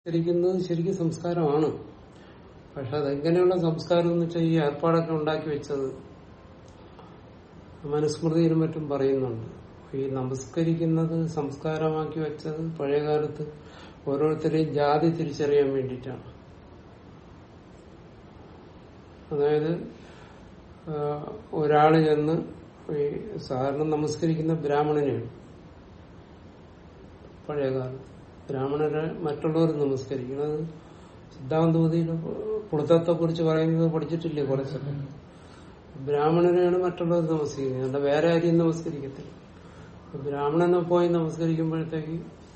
ഇരിക്കുന്നത് ശരിക്കും സംസ്കാരമാണ് പക്ഷെ അതെങ്ങനെയുള്ള സംസ്കാരം എന്ന് വെച്ചാൽ ഈ ഏർപ്പാടൊക്കെ ഉണ്ടാക്കി വെച്ചത് മനുസ്മൃതിയിലും മറ്റും പറയുന്നുണ്ട് ഈ നമസ്കരിക്കുന്നത് സംസ്കാരമാക്കി വെച്ചത് പഴയകാലത്ത് ഓരോരുത്തരെയും ജാതി തിരിച്ചറിയാൻ വേണ്ടിയിട്ടാണ് അതായത് ആ, ഒരാള് ചെന്ന് ഈ സാധാരണ നമസ്കരിക്കുന്ന ബ്രാഹ്മണനെയാണ് പഴയകാലത്ത് ബ്രാഹ്മണരെ മറ്റുള്ളവർ നമസ്കരിക്കുന്നത് സിദ്ധാന്തപതിയിൽ കുളത്തെ കുറിച്ച് പറയുന്നത് പഠിച്ചിട്ടില്ലേ കുറച്ചൊക്കെ ബ്രാഹ്മണനെയാണ് മറ്റുള്ളവർ നമസ്കരിക്കുന്നത് അല്ല വേറെ ആരെയും നമസ്കരിക്കത്തില്ല അപ്പൊ ബ്രാഹ്മണനെ പോയി നമസ്കരിക്കുമ്പോഴത്തേക്ക്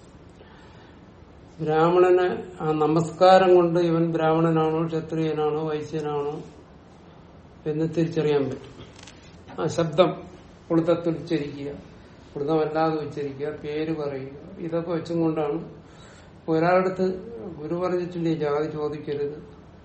ബ്രാഹ്മണനെ ആ നമസ്കാരം കൊണ്ട് ഇവൻ ബ്രാഹ്മണനാണോ ക്ഷത്രിയനാണോ വൈശ്യനാണോ എന്ന് തിരിച്ചറിയാൻ പറ്റും ആ ശബ്ദം കുളുത്തത്തിൽ ഉച്ചരിക്കുക കുളുതമല്ലാതെ ഉച്ചരിക്കുക പേര് പറയുക ഇതൊക്കെ വെച്ചും കൊണ്ടാണ് ഒരാളടുത്ത് ഗുരു പറഞ്ഞിട്ടില്ലേ ജാതി ചോദിക്കരുത്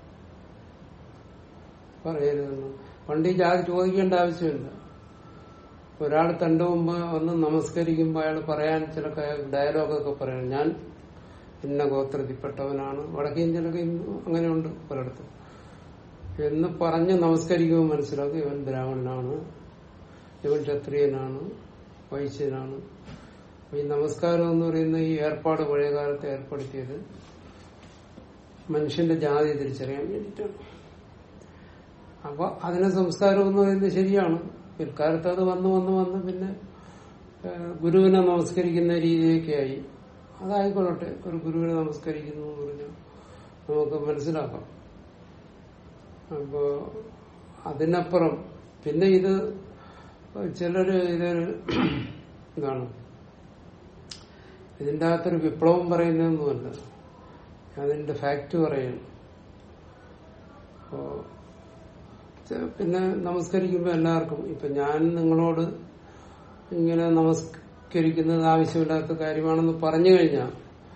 പറയരുതെന്ന് പണ്ട് ഈ ജാതി ചോദിക്കേണ്ട ആവശ്യമില്ല ഒരാൾ തന്റെ മുമ്പ് വന്ന് നമസ്കരിക്കുമ്പോൾ അയാൾ പറയാൻ ചില ഡയലോഗൊക്കെ പറയണം ഞാൻ ഇന്ന ഗോത്രത്തിൽപ്പെട്ടവനാണ് വടക്കേ ഇന്ത്യയിലൊക്കെ ഇന്ന് അങ്ങനെയുണ്ട് പലയിടത്തും എന്ന് പറഞ്ഞ് നമസ്കരിക്കുമ്പോൾ മനസ്സിലാക്കും ഇവൻ ബ്രാഹ്മണനാണ് ഇവൻ ക്ഷത്രിയനാണ് വൈശ്യനാണ് അപ്പൊ ഈ നമസ്കാരം എന്ന് പറയുന്ന ഈ ഏർപ്പാട് പഴയകാലത്ത് ഏർപ്പെടുത്തിയത് മനുഷ്യന്റെ ജാതി തിരിച്ചറിയാൻ വേണ്ടിയിട്ടാണ് അപ്പൊ അതിനെ സംസ്കാരം എന്ന് പറയുന്നത് ശരിയാണ് പിൽക്കാലത്ത് അത് വന്ന് വന്ന് വന്ന് പിന്നെ ഏഹ്, ഗുരുവിനെ നമസ്കരിക്കുന്ന രീതിയൊക്കെയായി അതായിക്കൊള്ളട്ടെ ഒരു ഗുരുവിനെ നമസ്കരിക്കുന്നു എന്ന് പറഞ്ഞാൽ നമുക്ക് മനസ്സിലാക്കാം അപ്പോ അതിനപ്പുറം പിന്നെ ഇത് ചിലര് ഇതൊരു എന്താണ് ഇതിന്റെ അകത്തൊരു വിപ്ലവം പറയുന്നതൊന്നുമല്ല അതിന്റെ ഫാക്ട് പറയണം അപ്പോ ചെ- പിന്നെ നമസ്കരിക്കുമ്പോ എല്ലാവർക്കും ഇപ്പൊ ഞാൻ നിങ്ങളോട് ഇങ്ങനെ നമസ്കരിക്കുന്നത് ആവശ്യമില്ലാത്ത കാര്യമാണെന്ന് പറഞ്ഞു കഴിഞ്ഞാൽ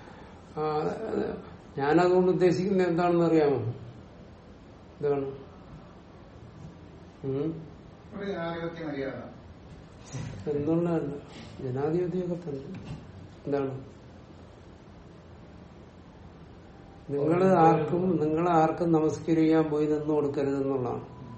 ഞാനതുകൊണ്ട് ഉദ്ദേശിക്കുന്നത് എന്താണെന്ന് അറിയാമോ ഇതാണ് ഉം. ഒരു ജനാധിപത്യ മര്യാദ എന്നുള്ളതല്ല ജനാധിപത്യമൊക്കെ തന്നെ എന്താണ് നിങ്ങൾ ആർക്കും നിങ്ങൾ ആർക്കും നമസ്കരിക്കാൻ പോയി നിന്ന് കൊടുക്കരുത് എന്നുള്ളതാണ്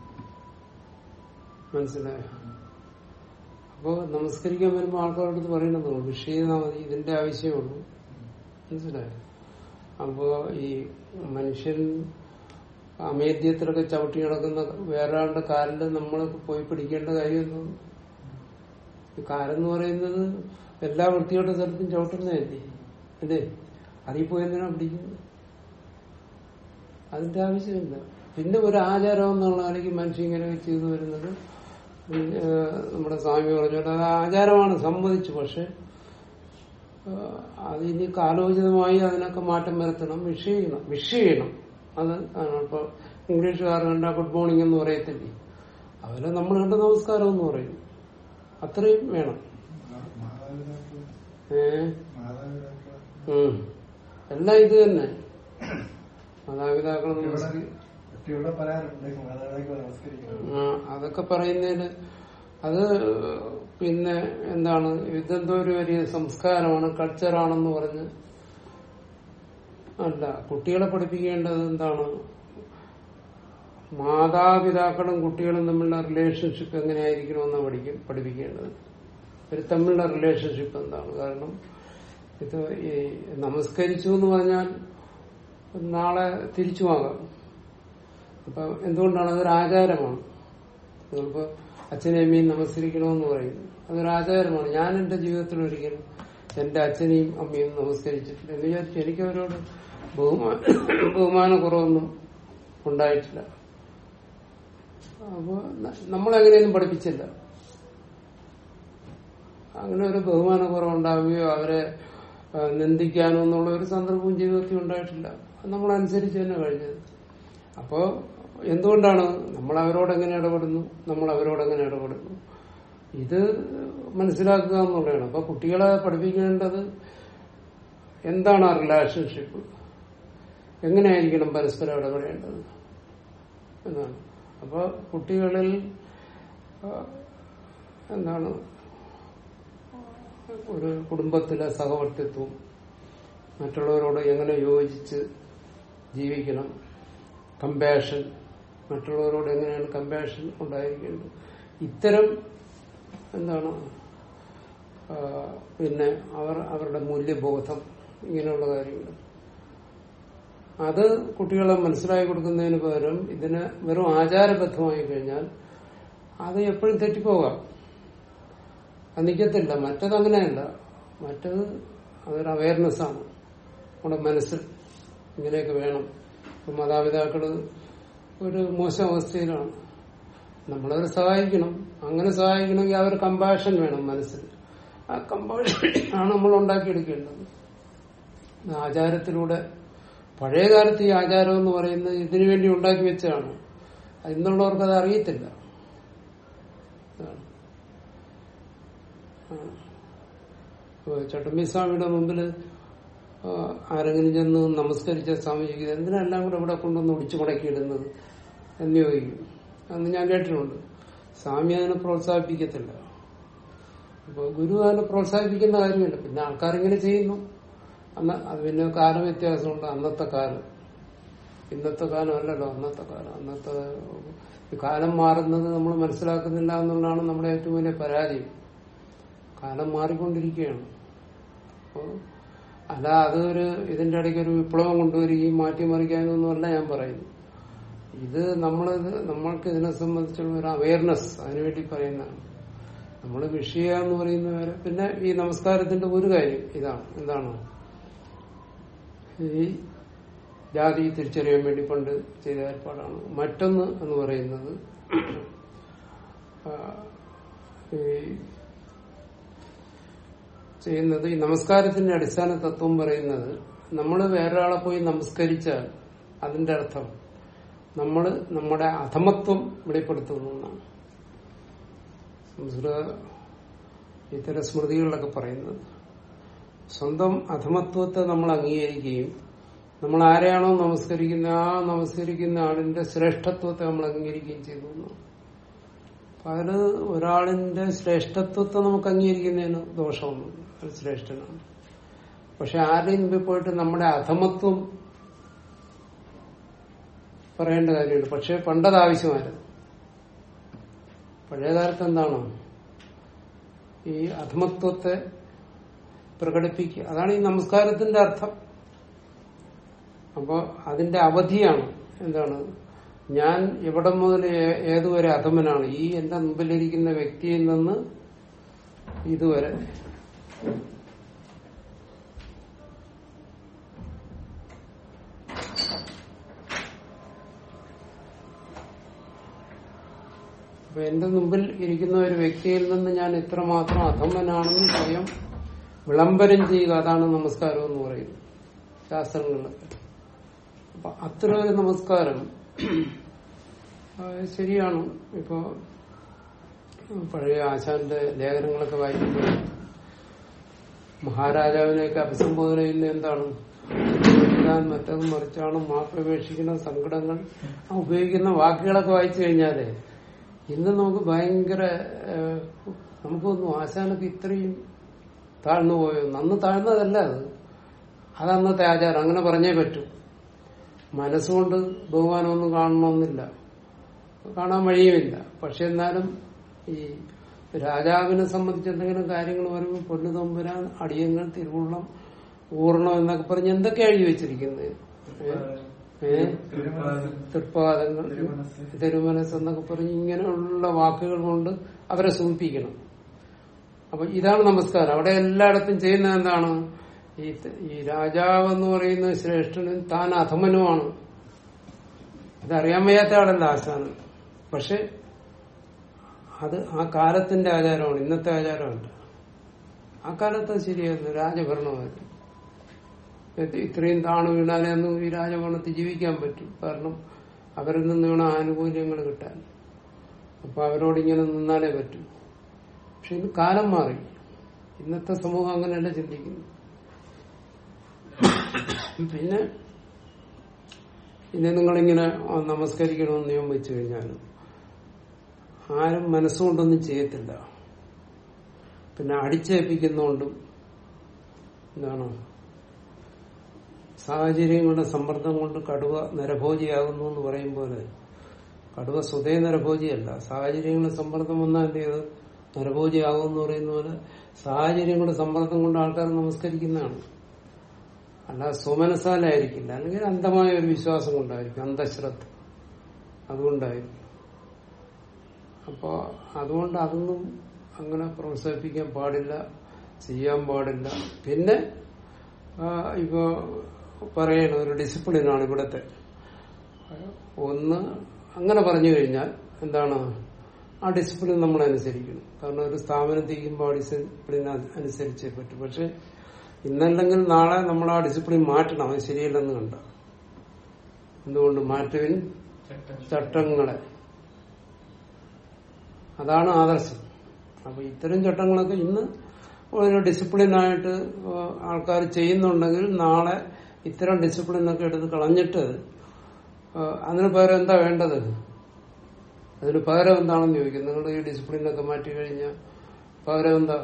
മനസ്സിലായോ അപ്പോ നമസ്കരിക്കാൻ വരുമ്പോൾ ആൾക്കാരുടെ അടുത്ത് പറയണത് വിഷയം മതി ഇതിന്റെ ആവശ്യമുള്ളൂ മനസ്സിലായോ അപ്പോ ഈ മനുഷ്യൻ അമേദ്യത്തിലൊക്കെ ചവിട്ടി കിടക്കുന്ന വേറെ ആളുടെ കാലിൽ നമ്മൾ പോയി പിടിക്കേണ്ട കാര്യമൊന്നും ഈ കാലെന്ന് പറയുന്നത് എല്ലാ വൃത്തിയുടെ സ്ഥലത്തും ചവിട്ടുന്നതല്ലേ അല്ലേ അതിൽ പോയി എന്തിനാ പിടിക്കുന്നത് അതിന്റെ ആവശ്യമില്ല പിന്നെ ഒരു ആചാരം എന്നുള്ള നിലയ്ക്ക് മനുഷ്യൻ ഇങ്ങനെ ചെയ്തു വരുന്നത് പിന്നെ, ഏഹ്, നമ്മുടെ സ്വാമി പറഞ്ഞു അത് ആചാരമാണ് സമ്മതിച്ചു പക്ഷെ ഏഹ്, അതിന് കാലോചിതമായി അതിനൊക്കെ മാറ്റം വരുത്തണം വിഷയണം വിഷയണം അത് ആണ് ഇപ്പൊ ഇംഗ്ലീഷുകാർ കണ്ട ഗുഡ് മോർണിംഗ് എന്ന് പറയത്തില്ലേ അവരെ നമ്മൾ കണ്ട നമസ്കാരം എന്ന് പറയും അത്രയും വേണം മാതാപിതാക്കൾ ഏഹ് മാതാപിതാക്കൾ ഉം. എല്ലാം ഇത് തന്നെ മാതാപിതാക്കൾ നമസ്കരി- കുട്ടിയോട് പറയാറുണ്ട് മാതാപിതാക്കൾ നമസ്കരിക്കണം ആ, അതൊക്കെ പറയുന്നതിന് അത് പിന്നെ എന്താണ് ഇതെന്തോ ഒരു വലിയ സംസ്കാരമാണ് കൾച്ചറാണെന്ന് പറഞ്ഞ് അല്ല കുട്ടികളെ പഠിപ്പിക്കേണ്ടത് എന്താണ് മാതാപിതാക്കളും കുട്ടികളും തമ്മിലുള്ള റിലേഷൻഷിപ്പ് എങ്ങനെയായിരിക്കണമെന്ന് പഠിക്കും പഠിപ്പിക്കേണ്ടത് ഒരു തമ്മിലുള്ള റിലേഷൻഷിപ്പ് എന്താണ് കാരണം ഇത് ഈ നമസ്കരിച്ചു എന്ന് പറഞ്ഞാൽ നാളെ തിരിച്ചുമാകാം അപ്പൊ എന്തുകൊണ്ടാണ് അതൊരു ആചാരമാണ് നിങ്ങളിപ്പോ അച്ഛനെയും അമ്മയും നമസ്കരിക്കണമെന്ന് പറയുന്നു അതൊരു ആചാരമാണ് ഞാൻ എന്റെ ജീവിതത്തിൽ ഒരിക്കലും എന്റെ അച്ഛനെയും അമ്മയും നമസ്കരിച്ചിട്ടില്ല എന്ന് വിചാരിച്ചു എനിക്ക് അവരോട് ബഹുമാന ബഹുമാനക്കുറവൊന്നും ഉണ്ടായിട്ടില്ല അപ്പൊ ന- നമ്മളെങ്ങനെയൊന്നും പഠിപ്പിച്ചില്ല അങ്ങനെ ഒരു ബഹുമാനക്കുറവ് ഉണ്ടാവുകയോ അവരെ ആ, നിന്ദിക്കാനോ എന്നുള്ള ഒരു സന്ദർഭവും ജീവിതത്തിൽ ഉണ്ടായിട്ടില്ല അത് നമ്മളനുസരിച്ച് തന്നെ കഴിഞ്ഞത് അപ്പോ എന്തുകൊണ്ടാണ് നമ്മൾ അവരോട് എങ്ങനെ ഇടപെടുന്നു നമ്മൾ അവരോട് എങ്ങനെ ഇടപെടുന്നു ഇത് മനസ്സിലാക്കുക എന്നുള്ളതാണ് അപ്പൊ കുട്ടികളെ പഠിപ്പിക്കേണ്ടത് എന്താണ് ആ റിലേഷൻഷിപ്പ് എങ്ങനെയായിരിക്കണം പരസ്പരം ഇടപെടേണ്ടത് എന്നാണ് അപ്പൊ കുട്ടികളിൽ ആ, എന്താണ് ഒരു കുടുംബത്തിലെ സഹവർത്തിത്വം മറ്റുള്ളവരോട് എങ്ങനെ യോജിച്ച് ജീവിക്കണം കമ്പാഷൻ മറ്റുള്ളവരോട് എങ്ങനെയാണ് കമ്പാഷൻ ഉണ്ടായിരിക്കേണ്ടത് ഇത്തരം എന്താണ് ആ, പിന്നെ അവർ അവരുടെ മൂല്യബോധം ഇങ്ങനെയുള്ള കാര്യങ്ങൾ അത് കുട്ടികളെ മനസ്സിലാക്കി കൊടുക്കുന്നതിന് പകരം ഇതിന് വെറും ആചാരബദ്ധമായി കഴിഞ്ഞാൽ അത് എപ്പോഴും തെറ്റിപ്പോകാം അത് നിൽക്കത്തില്ല മറ്റത് അങ്ങനെയല്ല മറ്റത് അതൊരു അവയർനെസ് ആണ് നമ്മുടെ മനസ്സിൽ ഇങ്ങനെയൊക്കെ വേണം ഇപ്പൊ മാതാപിതാക്കള് ഒരു മോശം അവസ്ഥയിലാണ് നമ്മളവരെ സഹായിക്കണം അങ്ങനെ സഹായിക്കണമെങ്കിൽ അവർ കമ്പാഷൻ വേണം മനസ്സിൽ ആ കമ്പാഷൻ ആണ് നമ്മൾ ഉണ്ടാക്കിയെടുക്കേണ്ടത് ആചാരത്തിലൂടെ പഴയ കാലത്ത് ഈ ആചാരം എന്ന് പറയുന്നത് ഇതിനു വേണ്ടി ഉണ്ടാക്കി വെച്ചതാണ് അത് ഇന്നുള്ളവർക്ക് അത് അറിയത്തില്ല അതാണ്. ആ. ഇപ്പൊ ചട്ടമ്പി സ്വാമിയുടെ മുമ്പിൽ ആരെങ്കിലും ചെന്ന് നമസ്കരിച്ച സ്വാമിജിക്ക് എന്തിനെല്ലാം കൂടെ ഇവിടെ കൊണ്ടുവന്ന് ഒടിച്ചു മുടക്കിയിടുന്നത് എന്ന് ചോദിക്കും അന്ന് ഞാൻ കേട്ടിട്ടുണ്ട് സ്വാമി അതിനെ പ്രോത്സാഹിപ്പിക്കത്തില്ല അപ്പൊ ഗുരു അതിനെ പ്രോത്സാഹിപ്പിക്കുന്ന കാര്യമില്ല പിന്നെ ആൾക്കാരിങ്ങനെ ചെയ്യുന്നു അന്ന് അത് പിന്നെ കാലം വ്യത്യാസമുണ്ട് അന്നത്തെ കാലം ഇന്നത്തെ കാലം അല്ലല്ലോ അന്നത്തെ കാലം അന്നത്തെ ഈ കാലം മാറുന്നത് നമ്മൾ മനസ്സിലാക്കുന്നില്ല എന്നുള്ളതാണ് നമ്മുടെ ഏറ്റവും വലിയ പരാജയം കാലം മാറിക്കൊണ്ടിരിക്കുകയാണ് അപ്പോ അല്ല അത് ഒരു ഇതിന്റെ ഇടയ്ക്ക് ഒരു വിപ്ലവം കൊണ്ടുവരികയും മാറ്റിമറിക്കാനൊന്നുമല്ല ഞാൻ പറയുന്നു ഇത് നമ്മൾ നമ്മൾക്ക് ഇതിനെ സംബന്ധിച്ചുള്ള ഒരു അവയർനെസ് അതിനുവേണ്ടി പറയുന്നതാണ് നമ്മൾ വിഷയ എന്ന് പറയുന്ന വരെ പിന്നെ ഈ നമസ്കാരത്തിന്റെ ഒരു കാര്യം ഇതാണ് എന്താണ് ഈ ജാതി തിരിച്ചറിയാൻ വേണ്ടി പണ്ട് ചെയ്ത ഏർപ്പാടാണ് മറ്റൊന്ന് എന്ന് പറയുന്നത് ആ, ഈ ചെയ്യുന്നത് ഈ നമസ്കാരത്തിന്റെ അടിസ്ഥാന തത്വം പറയുന്നത് നമ്മൾ വേറൊരാളെ പോയി നമസ്കരിച്ചാൽ അതിന്റെ അർത്ഥം നമ്മൾ നമ്മുടെ അധമത്വം വെളിപ്പെടുത്തുന്നു എന്നാണ് സംസ്കൃത ഇത്തരം സ്മൃതികളിലൊക്കെ പറയുന്നത് സ്വന്തം അധമത്വത്തെ നമ്മൾ അംഗീകരിക്കുകയും നമ്മൾ ആരെയാണോ നമസ്കരിക്കുന്ന ആ നമസ്കരിക്കുന്ന ആളിന്റെ ശ്രേഷ്ഠത്വത്തെ നമ്മൾ അംഗീകരിക്കുകയും ചെയ്തു എന്നാണ്. അപ്പൊ അതില് ഒരാളിന്റെ ശ്രേഷ്ഠത്വത്തെ നമുക്ക് അംഗീകരിക്കുന്നതിന് ദോഷമൊന്നുമില്ല അത് ശ്രേഷ്ഠനാണ് പക്ഷെ ആരുടെയും മുമ്പിൽ പോയിട്ട് നമ്മുടെ അധമത്വം പറയേണ്ട കാര്യമുണ്ട് പക്ഷെ പണ്ടത് ആവശ്യമായിരുന്നു പഴയകാലത്ത് എന്താണോ ഈ അധമത്വത്തെ പ്രകടിപ്പിക്കുക അതാണ് ഈ നമസ്കാരത്തിന്റെ അർത്ഥം അപ്പോ അതിന്റെ അവധിയാണ് എന്താണ് ഞാൻ എവിടെ മുതൽ ഏ- ഏതുവരെ അധമനാണ് ഈ എന്റെ മുമ്പിലിരിക്കുന്ന വ്യക്തിയിൽ നിന്ന് ഇതുവരെ അപ്പൊ എന്റെ മുമ്പിൽ ഇരിക്കുന്ന ഒരു വ്യക്തിയിൽ നിന്ന് ഞാൻ ഇത്രമാത്രം അധമനാണെന്ന് സ്വയം വിളംബരം ചെയ്യുക അതാണ് നമസ്കാരം എന്ന് പറയുന്നത് ശാസ്ത്രങ്ങളിലൊക്കെ അപ്പൊ അത്ര ഒരു നമസ്കാരം ആ, ശരിയാണ് ഇപ്പോ പഴയ ആശാന്റെ ലേഖനങ്ങളൊക്കെ വായിക്കുമ്പോൾ മഹാരാജാവിനെയൊക്കെ അഭിസംബോധന ചെയ്യുന്ന എന്താണ് എല്ലാം മറ്റതും മറിച്ചാണ് മാപ്പപേക്ഷിക്കുന്ന സങ്കടങ്ങൾ ആ ഉപയോഗിക്കുന്ന വാക്കുകളൊക്കെ വായിച്ചു കഴിഞ്ഞാലേ ഇന്ന് നമുക്ക് ഭയങ്കര ഏഹ്, നമുക്കൊന്നും ആശാനൊക്കെ ഇത്രയും താഴ്ന്നു പോയോ അന്ന് താഴ്ന്നതല്ല അത് അത് അന്നത്തെ ആചാരം അങ്ങനെ പറഞ്ഞേ പറ്റൂ മനസ്സുകൊണ്ട് ബഹുമാനമൊന്നും കാണണമെന്നില്ല കാണാൻ വഴിയുമില്ല പക്ഷെ എന്നാലും ഈ രാജാവിനെ സംബന്ധിച്ച് എന്തെങ്കിലും കാര്യങ്ങൾ പറയുമ്പോൾ പൊന്നു തമ്പുരാൻ അടിയങ്ങൾ തിരുവുള്ളം ഊർണം എന്നൊക്കെ പറഞ്ഞ് എന്തൊക്കെ എഴുതി വെച്ചിരിക്കുന്നത് ഏ തൃപ്പാദങ്ങൾ തിരുമനസ് എന്നൊക്കെ പറഞ്ഞ് ഇങ്ങനെയുള്ള വാക്കുകൾ കൊണ്ട് അവരെ സൂചിപ്പിക്കണം അപ്പൊ ഇതാണ് നമസ്കാരം അവിടെ എല്ലായിടത്തും ചെയ്യുന്നത് എന്താണ് ഈ ഈ രാജാവ് എന്ന് പറയുന്ന ശ്രേഷ്ഠനും താൻ അധമനുമാണ് ഇതറിയാൻ വയ്യാത്ത ആളല്ല ആശാനം പക്ഷെ അത് ആ കാലത്തിന്റെ ആചാരമാണ് ഇന്നത്തെ ആചാരമല്ല ആ കാലത്ത് അത് ശരിയായിരുന്നു രാജഭരണമായിരുന്നു ഇത് ഇത്രയും താണു വീണാലേ ഒന്നും ഈ രാജഭരണത്തിൽ ജീവിക്കാൻ പറ്റും കാരണം അവരിൽ നിന്ന് വേണം ആനുകൂല്യങ്ങൾ കിട്ടാൻ അപ്പൊ അവരോട് ഇങ്ങനെ നിന്നാലേ പറ്റൂ പക്ഷെ ഇന്ന് കാലം മാറി ഇന്നത്തെ സമൂഹം അങ്ങനെയല്ല ചിന്തിക്കുന്നു പിന്നെ ഇനി നിങ്ങളിങ്ങനെ ആ, നമസ്കരിക്കണമെന്ന് നിയമം വെച്ചു കഴിഞ്ഞാൽ ആരും മനസ്സുകൊണ്ടൊന്നും ചെയ്യത്തില്ല പിന്നെ അടിച്ചേൽപ്പിക്കുന്നോണ്ടും എന്താണ് സാഹചര്യങ്ങളുടെ സമ്മർദ്ദം കൊണ്ട് കടുവ നരഭോജിയാകുന്നു എന്ന് പറയും പോലെ കടുവ സ്വതേ നരഭോജിയല്ല സാഹചര്യങ്ങളുടെ സമ്മർദ്ദം വന്നാൽ എന്ത് ചെയ്ത് നരഭോജിയാകും എന്ന് പറയുന്ന പോലെ സാഹചര്യങ്ങളുടെ സമ്മർദ്ദം കൊണ്ട് ആൾക്കാർ നമസ്കരിക്കുന്നതാണ് അല്ല സുമനസാലായിരിക്കില്ല അല്ലെങ്കിൽ അന്ധമായ ഒരു വിശ്വാസം കൊണ്ടായിരിക്കും അന്ധശ്രദ്ധ അതുകൊണ്ടായിരിക്കും അപ്പോ അതുകൊണ്ട് അതൊന്നും അങ്ങനെ പ്രോത്സാഹിപ്പിക്കാൻ പാടില്ല ചെയ്യാൻ പാടില്ല പിന്നെ ആ, ഇപ്പോ പറയണ ഒരു ഡിസിപ്ലിനാണ് ഇവിടത്തെ ഒന്ന് അങ്ങനെ പറഞ്ഞു കഴിഞ്ഞാൽ എന്താണ് ആ ഡിസിപ്ലിൻ നമ്മൾ അനുസരിക്കണം കാരണം ഒരു സ്ഥാപനം തീരുമ്പോൾ ആ ഡിസിപ്ലിൻ അനുസരിച്ചേ പറ്റും പക്ഷെ ഇന്നല്ലെങ്കിൽ നാളെ നമ്മൾ ആ ഡിസിപ്ലിൻ മാറ്റണം അത് ശരിയല്ലെന്ന് കണ്ട എന്തുകൊണ്ട് മാറ്റുവിൻ ചട്ടങ്ങളെ അതാണ് ആദർശം അപ്പൊ ഇത്തരം ചട്ടങ്ങളൊക്കെ ഇന്ന് ഒരു ഡിസിപ്ലിനായിട്ട് ആൾക്കാർ ചെയ്യുന്നുണ്ടെങ്കിൽ നാളെ ഇത്തരം ഡിസിപ്ലിനൊക്കെ എടുത്ത് കളഞ്ഞിട്ട് ആ, അതിന് പകരം എന്താ വേണ്ടത് അതിന് പകരം എന്താണെന്ന് ചോദിക്കും നിങ്ങൾ ഈ ഡിസിപ്ലിനൊക്കെ മാറ്റി കഴിഞ്ഞാൽ പകരം എന്താ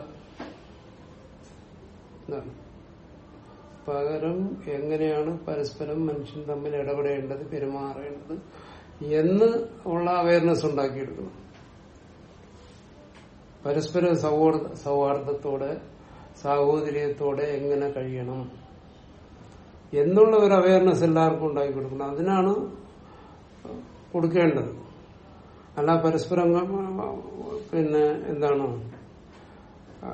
എന്താണ് പകരം എങ്ങനെയാണ് പരസ്പരം മനുഷ്യൻ തമ്മിൽ ഇടപെടേണ്ടത് പെരുമാറേണ്ടത് എന്ന് ഉള്ള അവയർനെസ് ഉണ്ടാക്കിയെടുക്കണം പരസ്പര സൗഹൃദ സൗഹാർദ്ദത്തോടെ സാഹോദര്യത്തോടെ എങ്ങനെ കഴിയണം എന്നുള്ള ഒരു അവയർനെസ് എല്ലാവർക്കും ഉണ്ടാക്കി കൊടുക്കണം അതിനാണ് കൊടുക്കേണ്ടത് അല്ല പരസ്പരം അങ്ങ് പിന്നെ എന്താണ് ആ,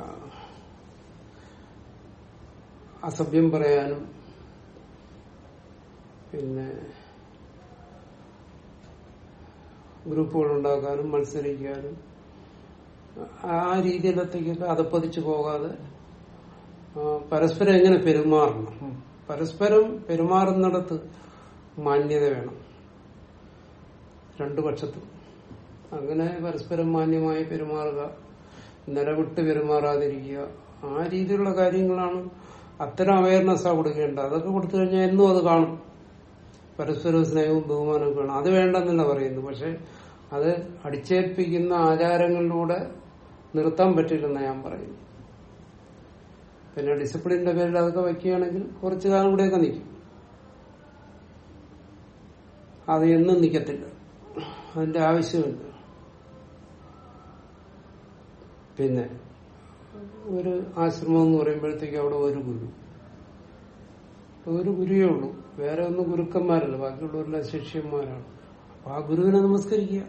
അസഭ്യം പറയാനും പിന്നെ ഗ്രൂപ്പുകൾ ഉണ്ടാക്കാനും മത്സരിക്കാനും ആ രീതിയിലത്തേക്കൊക്കെ അതപ്പതിച്ചു പോകാതെ ആ, പരസ്പരം എങ്ങനെ പെരുമാറണം പരസ്പരം പെരുമാറുന്നിടത്ത് മാന്യത വേണം രണ്ടു പക്ഷത്തും അങ്ങനെ പരസ്പരം മാന്യമായി പെരുമാറുക നിലവിട്ട് പെരുമാറാതിരിക്കുക ആ രീതിയിലുള്ള കാര്യങ്ങളാണ് അത്തരം അവയർനെസ്സാ കൊടുക്കേണ്ടത് അതൊക്കെ കൊടുത്തു കഴിഞ്ഞാൽ എന്നും അത് കാണും പരസ്പര സ്നേഹവും ബഹുമാനവും കാണും അത് വേണ്ടെന്നല്ല പറയുന്നു പക്ഷെ അത് അടിച്ചേൽപ്പിക്കുന്ന ആചാരങ്ങളിലൂടെ നിർത്താൻ പറ്റില്ലെന്ന് ഞാൻ പറയുന്നു പിന്നെ ഡിസിപ്ലിന്റെ പേരിൽ അതൊക്കെ വയ്ക്കുകയാണെങ്കിൽ കുറച്ചു കാലം കൂടെയൊക്കെ നിൽക്കും അത് എന്നും നിൽക്കത്തില്ല അതിന്റെ ആവശ്യമില്ല പിന്നെ ഒരു ആശ്രമം എന്ന് പറയുമ്പോഴത്തേക്ക് അവിടെ ഒരു ഗുരു ഒരു ഗുരുവേ ഉള്ളൂ വേറെ ഒന്നും ഗുരുക്കന്മാരല്ല ബാക്കിയുള്ളവരെല്ലാം ശിഷ്യന്മാരാണ് അപ്പൊ ആ ഗുരുവിനെ നമസ്കരിക്കുക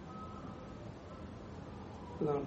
അതാണ്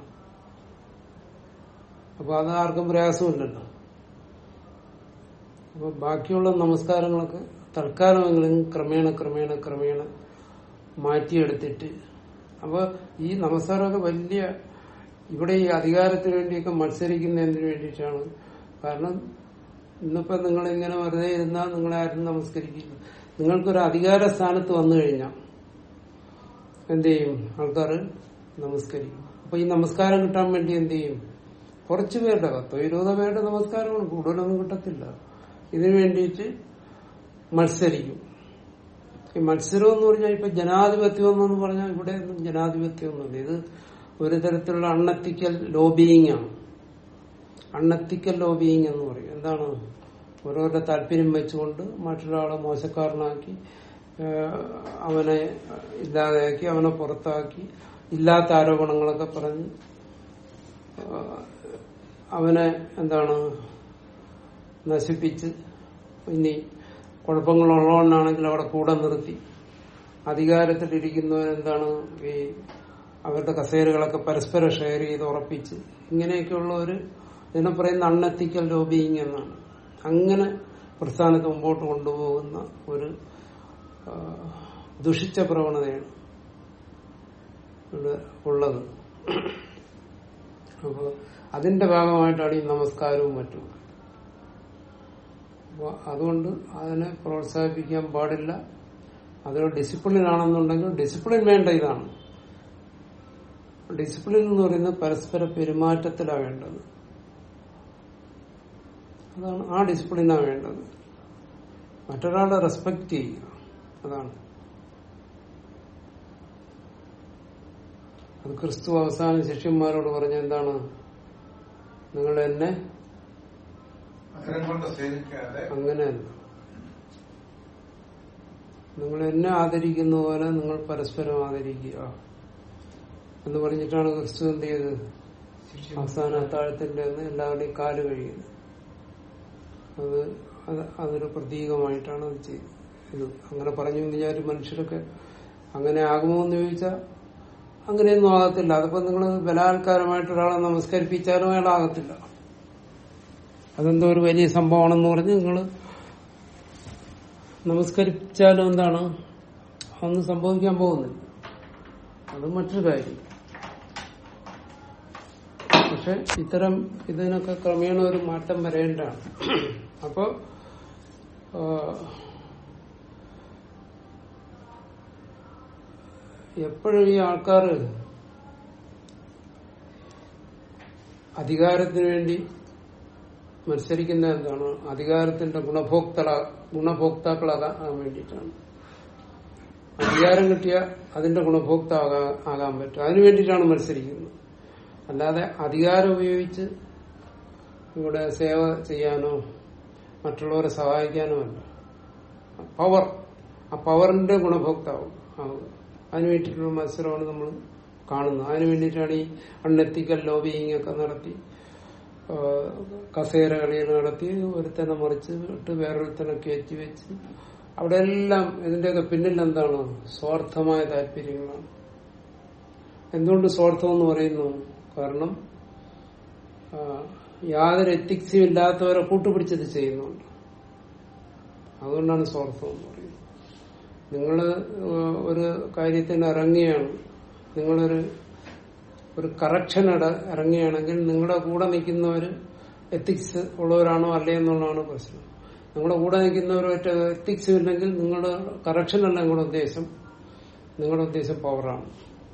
അപ്പൊ അത് ആർക്കും പ്രയാസമില്ലല്ലോ അപ്പൊ ബാക്കിയുള്ള നമസ്കാരങ്ങളൊക്കെ തൽക്കാലമെങ്കിലും ക്രമേണ ക്രമേണ ക്രമേണ മാറ്റിയെടുത്തിട്ട് അപ്പൊ ഈ നമസ്കാരമൊക്കെ വലിയ ഇവിടെ ഈ അധികാരത്തിന് വേണ്ടിയൊക്കെ മത്സരിക്കുന്നതിന് വേണ്ടിയിട്ടാണ് കാരണം ഇന്നിപ്പോ നിങ്ങൾ ഇങ്ങനെ വെറുതെ ഇരുന്നാൽ നിങ്ങളെ ആരും നമസ്കരിക്കില്ല നിങ്ങൾക്കൊരു അധികാര സ്ഥാനത്ത് വന്നു കഴിഞ്ഞാൽ എന്ത് ചെയ്യും ആൾക്കാർ നമസ്കരിക്കും അപ്പൊ ഈ നമസ്കാരം കിട്ടാൻ വേണ്ടി എന്ത് ചെയ്യും കുറച്ചു പേരുടെ പത്തോ ഇരുപതോ പേരുടെ നമസ്കാരമാണ് കൂടുതലൊന്നും കിട്ടത്തില്ല ഇതിനു വേണ്ടിയിട്ട് മത്സരിക്കും ഈ മത്സരം എന്ന് പറഞ്ഞാൽ ഇപ്പൊ ജനാധിപത്യം എന്ന് പറഞ്ഞാൽ ഇവിടെ ഒന്നും ജനാധിപത്യം ഒന്നുമില്ല ഇത് ഒരു തരത്തിലുള്ള അണ്ണത്തിക്കൽ ലോബിയിങ് ആണ് അണ്ണത്തിക്കൽ ലോബിയിങ് എന്ന് പറയും എന്താണ് ഓരോരുടെ താല്പര്യം വെച്ചുകൊണ്ട് മറ്റൊരാളെ മോശക്കാരനാക്കി ഏഹ്, അവനെ ഇല്ലാതെയാക്കി അവനെ പുറത്താക്കി ഇല്ലാത്ത ആരോപണങ്ങളൊക്കെ പറഞ്ഞ് ഏഹ്, അവനെ എന്താണ് നശിപ്പിച്ച് ഇനി കുഴപ്പങ്ങളുള്ളവനാണെങ്കിൽ അവിടെ കൂടെ നിർത്തി അധികാരത്തിലിരിക്കുന്നവൻ എന്താണ് ഈ അവരുടെ കസേരകളൊക്കെ പരസ്പരം ഷെയർ ചെയ്ത് ഉറപ്പിച്ച് ഇങ്ങനെയൊക്കെയുള്ള ഒരു ഇതിനെ പറയുന്ന അൺഎത്തിക്കൽ ലോബിയിങ് എന്നാണ് അങ്ങനെ പ്രസ്ഥാനത്ത് മുമ്പോട്ട് കൊണ്ടുപോകുന്ന ഒരു ആ, ദുഷിച്ച പ്രവണതയാണ് ഇവിടെ ഉള്ളത് അപ്പോൾ അതിന്റെ ഭാഗമായിട്ടാണ് ഈ നമസ്കാരവും മറ്റും അപ്പൊ അതുകൊണ്ട് അതിനെ പ്രോത്സാഹിപ്പിക്കാൻ പാടില്ല അതൊരു ഡിസിപ്ലിൻ ആണെന്നുണ്ടെങ്കിൽ ഡിസിപ്ലിൻ വേണ്ട ഇതാണ് ഡിസിപ്ലിൻ എന്ന് പറയുന്നത് പരസ്പര പെരുമാറ്റത്തിലാണ് വേണ്ടത് അതാണ് ആ ഡിസിപ്ലിനാ വേണ്ടത് മറ്റൊരാളെ റെസ്പെക്ട് ചെയ്യുക അതാണ് അത് ക്രിസ്തു അവസാന ശിഷ്യന്മാരോട് പറഞ്ഞ എന്താണ് നിങ്ങൾ എന്നെ അത്തരം കൊണ്ട് സേവിക്കാതെ അങ്ങനെയല്ല നിങ്ങൾ എന്നെ ആദരിക്കുന്ന പോലെ നിങ്ങൾ പരസ്പരം ആദരിക്കുക എന്ന് പറഞ്ഞിട്ടാണ് ക്രിസ്തു എന്ത് ചെയ്തത് അവസാന അത്താഴത്തിന്റെ അന്ന് എല്ലാവരുടെയും കാല് കഴിയുന്നത് അത് അത് അതൊരു പ്രതീകമായിട്ടാണ് അത് ചെയ്തത് ഇത് അങ്ങനെ പറഞ്ഞു എന്ന് വിചാരിച്ച് മനുഷ്യരൊക്കെ അങ്ങനെ ആകുമോ എന്ന് ചോദിച്ചാൽ അങ്ങനെയൊന്നും ആകത്തില്ല അതിപ്പോ നിങ്ങൾ ബലാത്കാരമായിട്ട് ഒരാളെ നമസ്കരിപ്പിച്ചാലും അയാൾ ആകത്തില്ല അതെന്തോ ഒരു വലിയ സംഭവമാണെന്ന് പറഞ്ഞ് നിങ്ങൾ നമസ്കരിച്ചാലും എന്താണ് ഒന്നും സംഭവിക്കാൻ പോകുന്നില്ല അത് മറ്റൊരു കാര്യം പക്ഷെ ഇത്തരം ഇതിനൊക്കെ ക്രമേണ ഒരു മാറ്റം വരേണ്ടതാണ് അപ്പോ ആ, എപ്പോഴും ഈ ആൾക്കാർ അധികാരത്തിന് വേണ്ടി മത്സരിക്കുന്ന എന്താണ് അധികാരത്തിന്റെ ഗുണഭോക്ത ഗുണഭോക്താക്കളാകാൻ വേണ്ടിയിട്ടാണ് അധികാരം കിട്ടിയ അതിന്റെ ഗുണഭോക്താകാൻ ആകാൻ പറ്റും അതിനു വേണ്ടിയിട്ടാണ് മത്സരിക്കുന്നത് അല്ലാതെ അധികാരം ഉപയോഗിച്ച് ഇവിടെ സേവ ചെയ്യാനോ മറ്റുള്ളവരെ സഹായിക്കാനോ അല്ല പവർ ആ പവറിന്റെ ഗുണഭോക്താവ് ആവുക അതിനു വേണ്ടിയിട്ടുള്ള മത്സരമാണ് നമ്മൾ കാണുന്നത് അതിനു വേണ്ടിയിട്ടാണ് ഈ അൺഎത്തിക്കൽ ലോബിയിങ് ഒക്കെ നടത്തി ആ, കസേര കളികൾ നടത്തി ഒരുത്തനെ മറിച്ച് ഇട്ട് വേറൊരുത്തനെ കയറ്റി വെച്ച് അവിടെ എല്ലാം ഇതിന്റെയൊക്കെ പിന്നിൽ എന്താണ് സ്വാർത്ഥമായ താല്പര്യങ്ങളാണ് എന്തുകൊണ്ട് സ്വാർത്ഥം എന്ന് പറയുന്നു കാരണം ആ, യാതൊരു എത്തിക്സും ഇല്ലാത്തവരെ കൂട്ടുപിടിച്ചത് ചെയ്യുന്നുണ്ട് അതുകൊണ്ടാണ് സ്വാർത്ഥം എന്ന് പറയുന്നത് നിങ്ങള് ഏഹ്, ഒരു കാര്യത്തിന് ഇറങ്ങിയാണ് നിങ്ങളൊരു ഒരു കറക്ഷൻ ഇട ഇറങ്ങിയാണെങ്കിൽ നിങ്ങളുടെ കൂടെ നിൽക്കുന്നവർ എത്തിക്സ് ഉള്ളവരാണോ അല്ലേ എന്നുള്ളതാണ് പ്രശ്നം നിങ്ങളുടെ കൂടെ നിൽക്കുന്നവർ ഒറ്റ എത്തിക്സും ഇല്ലെങ്കിൽ നിങ്ങളുടെ കറക്ഷൻ അല്ല നിങ്ങളുടെ ഉദ്ദേശം നിങ്ങളുടെ ഉദ്ദേശം പവറാണ്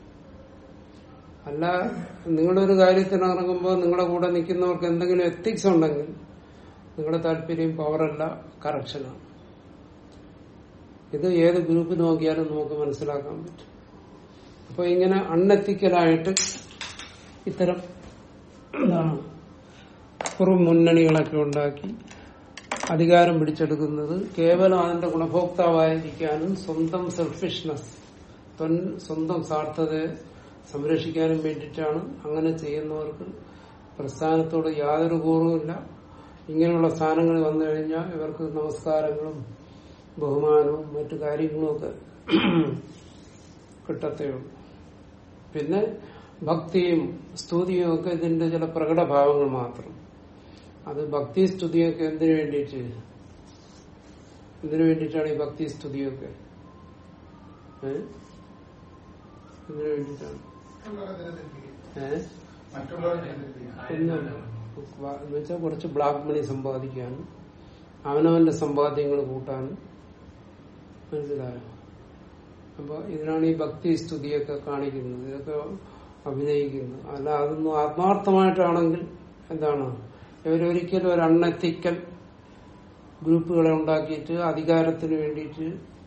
അല്ല നിങ്ങളൊരു കാര്യത്തിന് ഇറങ്ങുമ്പോൾ നിങ്ങളുടെ കൂടെ നിൽക്കുന്നവർക്ക് എന്തെങ്കിലും എത്തിക്സ് ഉണ്ടെങ്കിൽ നിങ്ങളുടെ താല്പര്യം പവറല്ല കറക്ഷനാണ് ഇത് ഏത് ഗ്രൂപ്പ് നോക്കിയാലും നമുക്ക് മനസ്സിലാക്കാൻ പറ്റും അപ്പൊ ഇങ്ങനെ അൺഎത്തിക്കലായിട്ട് ഇത്തരം എന്താണ് കുറും മുന്നണികളൊക്കെ ഉണ്ടാക്കി അധികാരം പിടിച്ചെടുക്കുന്നത് കേവലം അതിന്റെ ഗുണഭോക്താവായിരിക്കാനും സ്വന്തം സെൽഫിഷ്നെസ് സ്വന്തം സ്വാർത്ഥതയെ സംരക്ഷിക്കാനും വേണ്ടിയിട്ടാണ് അങ്ങനെ ചെയ്യുന്നവർക്ക് പ്രസ്ഥാനത്തോട് യാതൊരു കൂറുമില്ല ഇങ്ങനെയുള്ള സ്ഥാനങ്ങൾ വന്നു കഴിഞ്ഞാൽ ഇവർക്ക് നമസ്കാരങ്ങളും ബഹുമാനവും മറ്റു കാര്യങ്ങളും ഒക്കെ കിട്ടത്തേ ഉള്ളൂ പിന്നെ ഭക്തിയും സ്തുതിയും ഒക്കെ ഇതിന്റെ ചില പ്രകടഭാവങ്ങൾ മാത്രം അത് ഭക്തി സ്തുതിയൊക്കെ എന്തിനു വേണ്ടിയിട്ട് എന്തിനു വേണ്ടിയിട്ടാണ് ഈ ഭക്തി സ്തുതിയൊക്കെ ഏ എന്തിനു വേണ്ടിയിട്ടാണ് ഏ മറ്റുള്ളവരെ ഒന്നുമില്ല എന്ന് വെച്ചാൽ കുറച്ച് ബ്ലാക്ക് മണി സമ്പാദിക്കാനും അവനവന്റെ സമ്പാദ്യങ്ങൾ കൂട്ടാനും മനസ്സിലായോ അപ്പൊ ഇതിനാണ് ഈ ഭക്തി സ്തുതിയൊക്കെ കാണിക്കുന്നത് ഇതൊക്കെ അഭിനയിക്കുന്നത് അല്ല അതൊന്നും ആത്മാർത്ഥമായിട്ടാണെങ്കിൽ എന്താണ് ഇവരൊരിക്കലും ഒരു അൺഎത്തിക്കൽ ഗ്രൂപ്പുകളെ ഉണ്ടാക്കിയിട്ട് അധികാരത്തിന് വേണ്ടിയിട്ട്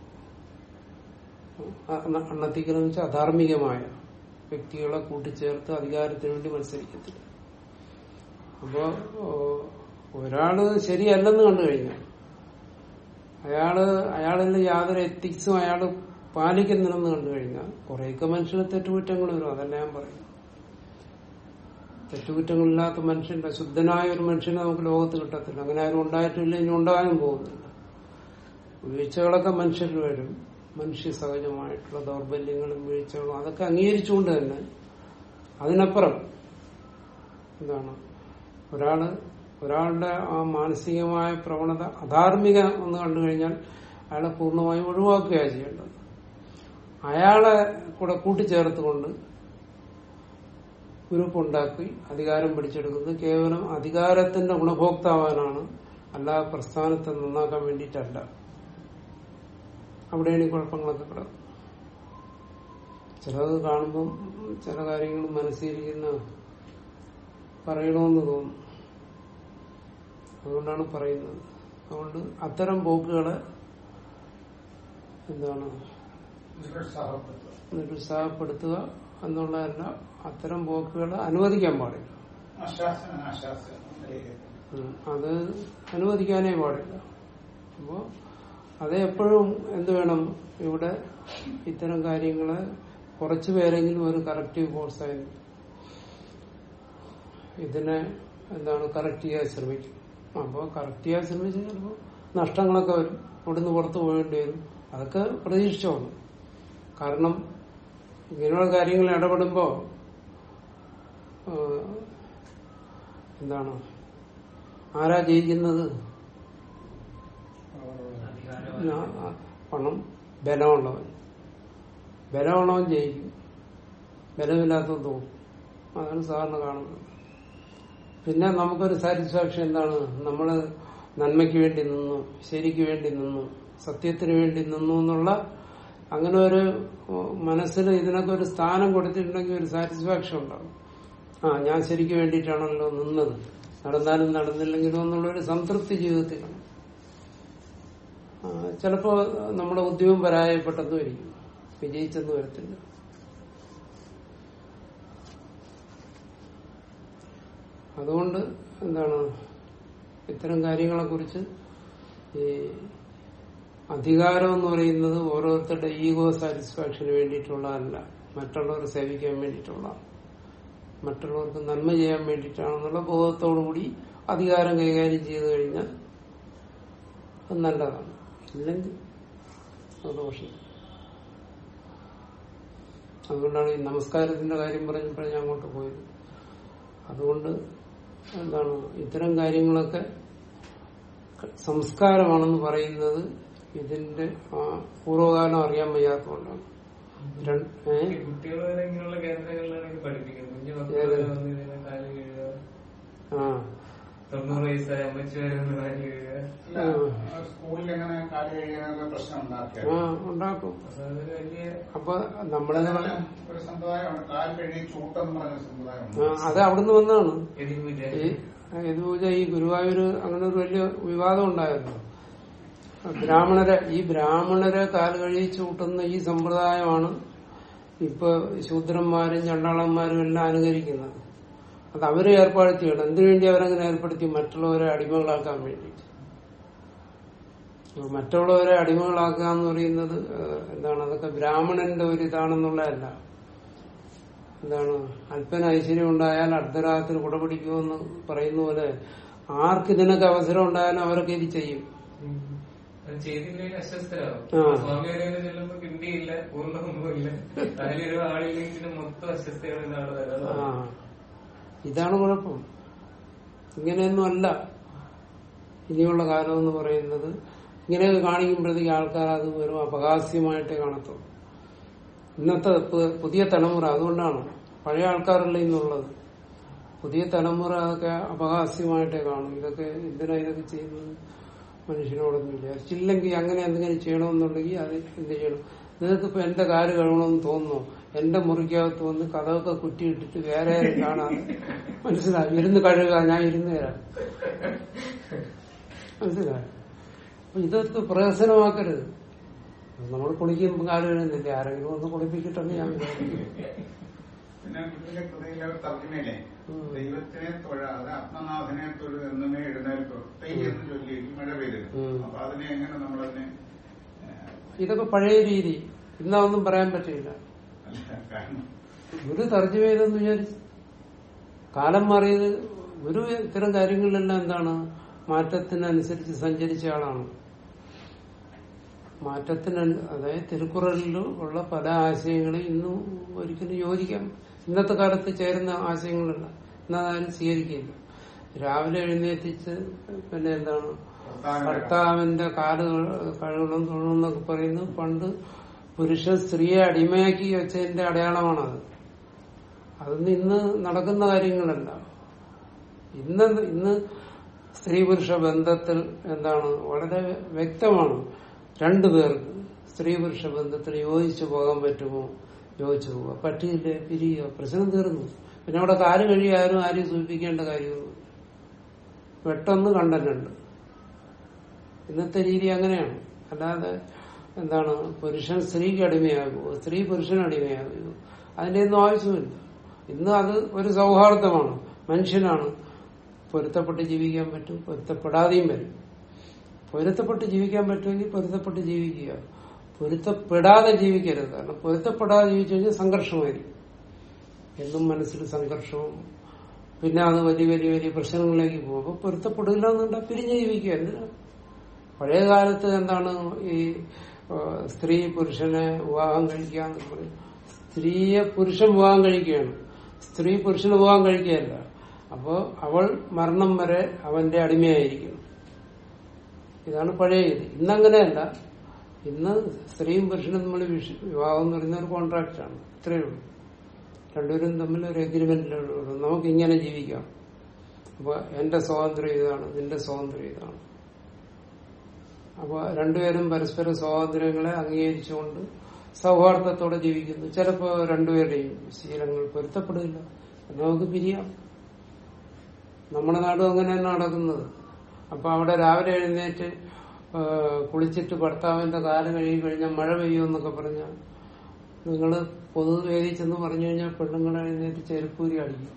അണ്ണത്തിക്കൽ എന്ന് വെച്ചാൽ അധാർമികമായ വ്യക്തികളെ കൂട്ടിച്ചേർത്ത് അധികാരത്തിന് വേണ്ടി മത്സരിക്കത്തില്ല അപ്പോ ഓ, ഒരാള് ശരിയല്ലെന്ന് കണ്ടു കഴിഞ്ഞാൽ അയാള് അയാളിൽ യാതൊരു എത്തിക്സും അയാള് പാലിക്കുന്നില്ലെന്ന് കണ്ടു കഴിഞ്ഞാൽ കുറെയൊക്കെ മനുഷ്യന് തെറ്റുകുറ്റങ്ങൾ വരും അതല്ല ഞാൻ പറയുന്നത് തെറ്റുകുറ്റങ്ങളില്ലാത്ത മനുഷ്യന്റെ ശുദ്ധനായ ഒരു മനുഷ്യനെ നമുക്ക് ലോകത്ത് കിട്ടത്തില്ല അങ്ങനെ ആരും ഉണ്ടായിട്ടില്ല ഇനി ഉണ്ടാകാനും പോകുന്നില്ല വീഴ്ചകളൊക്കെ മനുഷ്യരിൽ വരും മനുഷ്യ സഹജമായിട്ടുള്ള ദൗർബല്യങ്ങളും വീഴ്ചകളും അതൊക്കെ അംഗീകരിച്ചുകൊണ്ട് തന്നെ അതിനപ്പുറം എന്താണ് ഒരാള് ഒരാളുടെ ആ മാനസികമായ പ്രവണത അധാർമിക എന്ന് കണ്ടു കഴിഞ്ഞാൽ അയാളെ പൂർണ്ണമായും ഒഴിവാക്കുകയാണ് ചെയ്യേണ്ടത് അയാളെ കൂടെ കൂട്ടിച്ചേർത്തുകൊണ്ട് ഗ്രൂപ്പ് ഉണ്ടാക്കി അധികാരം പിടിച്ചെടുക്കുന്നത് കേവലം അധികാരത്തിന്റെ ഗുണഭോക്താവാനാണ് അല്ലാതെ പ്രസ്ഥാനത്തെ നന്നാക്കാൻ വേണ്ടിയിട്ടല്ല അവിടെയാണ് ഈ കുഴപ്പങ്ങളൊക്കെ കിടക്കുന്നത് ചിലത് കാണുമ്പം ചില കാര്യങ്ങൾ മനസ്സിലിരിക്കുന്ന പറയണമെന്ന് തോന്നും അതുകൊണ്ടാണ് പറയുന്നത് അതുകൊണ്ട് അത്തരം പോക്കുകളെ എന്താണ് നിരുത്സാഹപ്പെടുത്തുക എന്നുള്ളതല്ല അത്തരം പോക്കുകളെ അനുവദിക്കാൻ പാടില്ല ആശ്വാസനം ആശ്വാസം ഉം. അത് അനുവദിക്കാനേ പാടില്ല അപ്പോ അത് എപ്പോഴും എന്ത് വേണം ഇവിടെ ഇത്തരം കാര്യങ്ങള് കുറച്ചു പേരെങ്കിലും ഒരു കറക്റ്റീവ് ഫോഴ്സായി ഇതിനെ എന്താണ് കറക്റ്റ് ചെയ്യാൻ ശ്രമിക്കും അപ്പോൾ കറക്റ്റ് ചെയ്യാൻ ശ്രമിച്ച് ചിലപ്പോൾ നഷ്ടങ്ങളൊക്കെ വരും ഇവിടുന്ന് പുറത്ത് പോകേണ്ടി വരും അതൊക്കെ പ്രതീക്ഷിച്ചോളൂ കാരണം ഇങ്ങനെയുള്ള കാര്യങ്ങൾ ഇടപെടുമ്പോ ആ, എന്താണ് ആരാ ജയിക്കുന്നത് ഞാ- ആ, പണം ബലമുള്ളവൻ ബലമുള്ളവൻ ജയിക്കും ബലമില്ലാത്തവൻ തോന്നും അതാണ് സാറിന് കാണുന്നത് പിന്നെ നമുക്കൊരു സാറ്റിസ്ഫാക്ഷൻ എന്താണ് നമ്മള് നന്മയ്ക്ക് വേണ്ടി നിന്നു ശരിക്ക് വേണ്ടി നിന്നു സത്യത്തിന് വേണ്ടി നിന്നു എന്നുള്ള അങ്ങനെ ഒരു ഉം, മനസ്സിൽ ഇതിനൊക്കെ ഒരു സ്ഥാനം കൊടുത്തിട്ടുണ്ടെങ്കിൽ ഒരു സാറ്റിസ്ഫാക്ഷൻ ഉണ്ടാവും ആ ഞാൻ ശരിക്ക് വേണ്ടിയിട്ടാണല്ലോ നിന്നത് നടന്നാലും നടന്നില്ലെങ്കിലും എന്നുള്ള ഒരു സംതൃപ്തി ജീവിതത്തിൽ കാണും ആ, ചിലപ്പോ നമ്മുടെ ഉദ്യമം പരാജയപ്പെട്ടെന്നും ഇരിക്കും വിജയിച്ചെന്ന് വരത്തില്ല അതുകൊണ്ട് എന്താണ് ഇത്തരം കാര്യങ്ങളെ കുറിച്ച് ഈ അധികാരം എന്ന് പറയുന്നത് ഓരോരുത്തരുടെ ഈഗോ സാറ്റിസ്ഫാക്ഷന് വേണ്ടിയിട്ടുള്ളതല്ല മറ്റുള്ളവരെ സേവിക്കാൻ വേണ്ടിയിട്ടുള്ള മറ്റുള്ളവർക്ക് നന്മ ചെയ്യാൻ വേണ്ടിയിട്ടാണെന്നുള്ള ബോധത്തോടുകൂടി അധികാരം കൈകാര്യം ചെയ്തു കഴിഞ്ഞാൽ അത് നല്ലതാണ് ഇല്ലെങ്കിൽ അത് ദോഷം അതുകൊണ്ടാണ് ഈ നമസ്കാരത്തിന്റെ കാര്യം പറഞ്ഞപ്പോഴേ ഞാൻ അങ്ങോട്ട് പോയത് അതുകൊണ്ട് എന്താണ് ഇത്തരം കാര്യങ്ങളൊക്കെ സംസ്കാരമാണെന്ന് പറയുന്നത് ഇതിന്റെ ആ പൂർവ്വകാലം അറിയാൻ വയ്യാത്തതുകൊണ്ടാണ് രണ്ട് ഏ? കുട്ടികൾ വരെ ഇങ്ങനെയുള്ള കേന്ദ്രങ്ങളിലാണ് ഇത് പഠിപ്പിക്കുന്നത് കുഞ്ഞു ഏത്? മക്കളെ വന്ന് ഇതിനെ കാല് കഴുകുക ആ തൊണ്ണൂറ് വയസ്സായ അമ്മച്ചി വരെ ഒന്ന് കാല് കഴുകുക അല്ല, സ്കൂളിൽ എങ്ങനെ കാല് കഴിയാനൊക്കെ പ്രശ്നം ഉണ്ടാക്കിയത് ആ ഉണ്ടാക്കും അപ്പൊ അതൊരു വലിയ അപ്പൊ നമ്മളെങ്ങനെ ഒരു സമ്പ്രദായമാണ് കാൽ കഴുകി ചൂട്ടെന്ന് പറഞ്ഞ ആ, സമ്പ്രദായമുണ്ട് അത് അവിടുന്ന് വന്നതാണ് എതിർപ്പില്ല ഈ ഇത് പൂജ ഈ ഗുരുവായൂര് അങ്ങനെ ഒരു വലിയ വിവാദം ഉണ്ടായിരുന്നു ബ്രാഹ്മണരെ ഈ ബ്രാഹ്മണരെ കാൽ കഴിച്ചു കൂട്ടുന്ന ഈ സമ്പ്രദായമാണ് ഇപ്പൊ ശൂദ്രന്മാരും ചണ്ടാളന്മാരും എല്ലാം അനുകരിക്കുന്നത് അത് അവരെ ഏർപ്പെടുത്തിയാണ് എന്തിനുവേണ്ടി അവരങ്ങനെ ഏർപ്പെടുത്തി മറ്റുള്ളവരെ അടിമകളാക്കാൻ വേണ്ടിയിട്ട് മറ്റുള്ളവരെ അടിമകളാക്കുക എന്ന് പറയുന്നത് ഏഹ്, എന്താണ് അതൊക്കെ ബ്രാഹ്മണന്റെ ഒരു ഇതാണെന്നുള്ളതല്ല എന്താണ് അല്പന ഐശ്വര്യം ഉണ്ടായാൽ അർദ്ധരാത്രി കുടപിടിക്കുമെന്ന് പറയുന്ന പോലെ ആർക്ക് ഇതിനൊക്കെ അവസരം ഉണ്ടായാലും അവരൊക്കെ ഇത് ചെയ്യും അത് ചെയ്തില്ലെങ്കിൽ അസ്വസ്ഥരാകും ആ. സ്വാമി വരെ ചെല്ലുമ്പോ കിണ്ടിയില്ല പൂർണ്ണമൊന്നുമില്ല അതിലൊരു ആളില്ലെങ്കിൽ പിന്നെ മൊത്തം അസ്വസ്ഥയാണ് ഇതാണ് ആ തരാം ഇതാണ് കുഴപ്പം ഇങ്ങനെയൊന്നും അല്ല ഇനിയുള്ള കാലം എന്ന് പറയുന്നത് ഇങ്ങനെയൊക്കെ കാണിക്കുമ്പോഴത്തേക്ക് ആൾക്കാർ അത് വെറും അപഹാസ്യമായിട്ടേ കാണത്തുള്ളൂ ഇന്നത്തെ പു- പുതിയ തലമുറ അതുകൊണ്ടാണ് പഴയ ആൾക്കാരല്ല ഇന്നുള്ളത് പുതിയ തലമുറ അതൊക്കെ അപഹാസ്യമായിട്ടേ കാണും ഇതൊക്കെ എന്തിനാ ഇതൊക്കെ ചെയ്യുന്നത് മനുഷ്യനോടൊന്നും വിചാരിച്ചില്ലെങ്കിൽ അങ്ങനെ എന്തെങ്കിലും ചെയ്യണമെന്നുണ്ടെങ്കിൽ അത് എന്ത് ചെയ്യണം നിങ്ങൾക്ക് ഇപ്പൊ എന്റെ കാല് കഴുകണമെന്ന് തോന്നുന്നു എന്റെ മുറിക്കകത്ത് വന്ന് കഥമൊക്കെ കുറ്റിയിട്ടിട്ട് വേറെ ആരും കാണാതെ മനസ്സിലായി ഇരുന്ന് കഴുകുക ഞാൻ ഇരുന്ന് തരാം മനസ്സിലായി അപ്പൊ ഇതൊക്കെ പ്രഹസനമാക്കരുത് നമ്മൾ കുളിക്കുമ്പോൾ കാല് കഴുകുന്നില്ല ആരെങ്കിലും ഒന്ന് കുളിപ്പിക്കട്ടെന്ന് ഞാൻ വിചാരിക്കും പിന്നെ കുട്ടിയുടെ കൃതിയിലെ ഒരു തർജ്ജമയിലെ ഉം. ദൈവത്തിനെ തൊഴാതെ ആത്മനാഥനെ തൊഴു എന്നുമേ എഴുന്നേൽക്കൂ തെയ്യെന്ന് ചൊല്ലി മഴ പെയ്തത് ഉം. അപ്പൊ അതിനെ എങ്ങനെ നമ്മളതിനെ ഏഹ്, ഇതൊക്കെ പഴയ രീതി ഇന്നൊന്നും പറയാൻ പറ്റില്ല അല്ല കാരണം ഗുരു തർജ്ജമ ചെയ്തെന്ന് വിചാരിച്ചു കാലം മാറിയത് ഗുരു ഇത്തരം കാര്യങ്ങളിലെല്ലാം എന്താണ് മാറ്റത്തിനനുസരിച്ച് സഞ്ചരിച്ച ആളാണ് മാറ്റത്തിന് അതായത് തിരുക്കുറലിൽ ഉള്ള പല ആശയങ്ങളും ഇന്നും ഒരിക്കലും യോജിക്കാം ഇന്നത്തെ കാലത്ത് ചേരുന്ന ആശയങ്ങളല്ല ഇന്നതാരും സ്വീകരിക്കില്ല രാവിലെ എഴുന്നേറ്റിച്ച് പിന്നെ എന്താണ് ഭർത്താവിന്റെ കാല് കഴുകണം തൊഴണം എന്നൊക്കെ പറയുന്നത് പണ്ട് പുരുഷൻ സ്ത്രീയെ അടിമയാക്കി വെച്ചതിന്റെ അടയാളമാണത് അതൊന്നും ഇന്ന് നടക്കുന്ന കാര്യങ്ങളല്ല ഇന്ന് ഇന്ന് സ്ത്രീ പുരുഷ ബന്ധത്തിൽ എന്താണ് വളരെ വ്യക്തമാണ് രണ്ടു പേർക്ക് സ്ത്രീ പുരുഷ ബന്ധത്തിൽ യോജിച്ചു പോകാൻ പറ്റുമോ യോജിച്ചു പോവുക പറ്റിയില്ലേ പിരിയുക പ്രശ്നം തീർന്നു പിന്നെ അവിടെ കാല് കഴിയും ആരും ആരെയും സൂചിപ്പിക്കേണ്ട കാര്യമൊന്നും വെട്ടൊന്ന് കണ്ടല്ലുണ്ട് ഇന്നത്തെ രീതി അങ്ങനെയാണ് അല്ലാതെ എന്താണ് പുരുഷൻ സ്ത്രീക്ക് അടിമയാകുമോ സ്ത്രീ പുരുഷന് അടിമയാകുമോ അതിന്റെ ഒന്നും ആവശ്യമില്ല ഇന്ന് അത് ഒരു സൗഹാർദ്ദമാണ് മനുഷ്യനാണ് പൊരുത്തപ്പെട്ട് ജീവിക്കാൻ പറ്റും പൊരുത്തപ്പെടാതെയും വരും പൊരുത്തപ്പെട്ട് ജീവിക്കാൻ പറ്റുമെങ്കിൽ പൊരുത്തപ്പെട്ട് ജീവിക്കുക പൊരുത്തപ്പെടാതെ ജീവിക്കരുത് കാരണം പൊരുത്തപ്പെടാതെ ജീവിച്ചു കഴിഞ്ഞാൽ സംഘർഷമായിരിക്കും എന്നും മനസ്സിൽ സംഘർഷവും പിന്നെ അത് വലിയ വലിയ വലിയ പ്രശ്നങ്ങളിലേക്ക് പോകും അപ്പൊ പൊരുത്തപ്പെടില്ല എന്നുണ്ടെങ്കിൽ പിരിഞ്ഞ് ജീവിക്കുക എന്തിനാ പഴയ കാലത്ത് എന്താണ് ഈ ആ, സ്ത്രീ പുരുഷനെ വിവാഹം കഴിക്കുക എന്ന് പറയും സ്ത്രീയെ പുരുഷൻ വിവാഹം കഴിക്കുകയാണ് സ്ത്രീ പുരുഷന് വിവാഹം കഴിക്കുകയല്ല അപ്പോ അവൾ മരണം വരെ അവന്റെ അടിമയായിരിക്കും ഇതാണ് പഴയ ഇത് ഇന്നങ്ങനെയല്ല ഇന്ന് സ്ത്രീയും പുരുഷനും തമ്മിൽ വിഷ- വിവാഹം എന്ന് പറയുന്ന ഒരു കോൺട്രാക്റ്റാണ് ഇത്രയേ ഉള്ളൂ രണ്ടുപേരും തമ്മിൽ ഒരു എഗ്രിമെന്റിലുള്ളൂ നമുക്ക് ഇങ്ങനെ ജീവിക്കാം അപ്പൊ എന്റെ സ്വാതന്ത്ര്യം ഇതാണ് നിന്റെ സ്വാതന്ത്ര്യം ഇതാണ് അപ്പൊ രണ്ടുപേരും പരസ്പര സ്വാതന്ത്ര്യങ്ങളെ അംഗീകരിച്ചുകൊണ്ട് സൗഹാർദ്ദത്തോടെ ജീവിക്കുന്നു ചിലപ്പോ രണ്ടുപേരുടെയും ശീലങ്ങൾ പൊരുത്തപ്പെടില്ല നമുക്ക് പിരിയാം നമ്മുടെ നാടും അങ്ങനെ തന്നെ നടക്കുന്നത് അപ്പൊ അവിടെ രാവിലെ എഴുന്നേറ്റ് ആ, കുളിച്ചിട്ട് ഭർത്താവിന്റെ കാല് കഴുകി കഴിഞ്ഞാൽ മഴ പെയ്യുമെന്നൊക്കെ പറഞ്ഞാൽ നിങ്ങൾ പൊതുവേദി ചെന്ന് പറഞ്ഞു കഴിഞ്ഞാൽ പെണ്ണുങ്ങളെ എഴുന്നേറ്റ് ചെരുപ്പൂരി അടിക്കും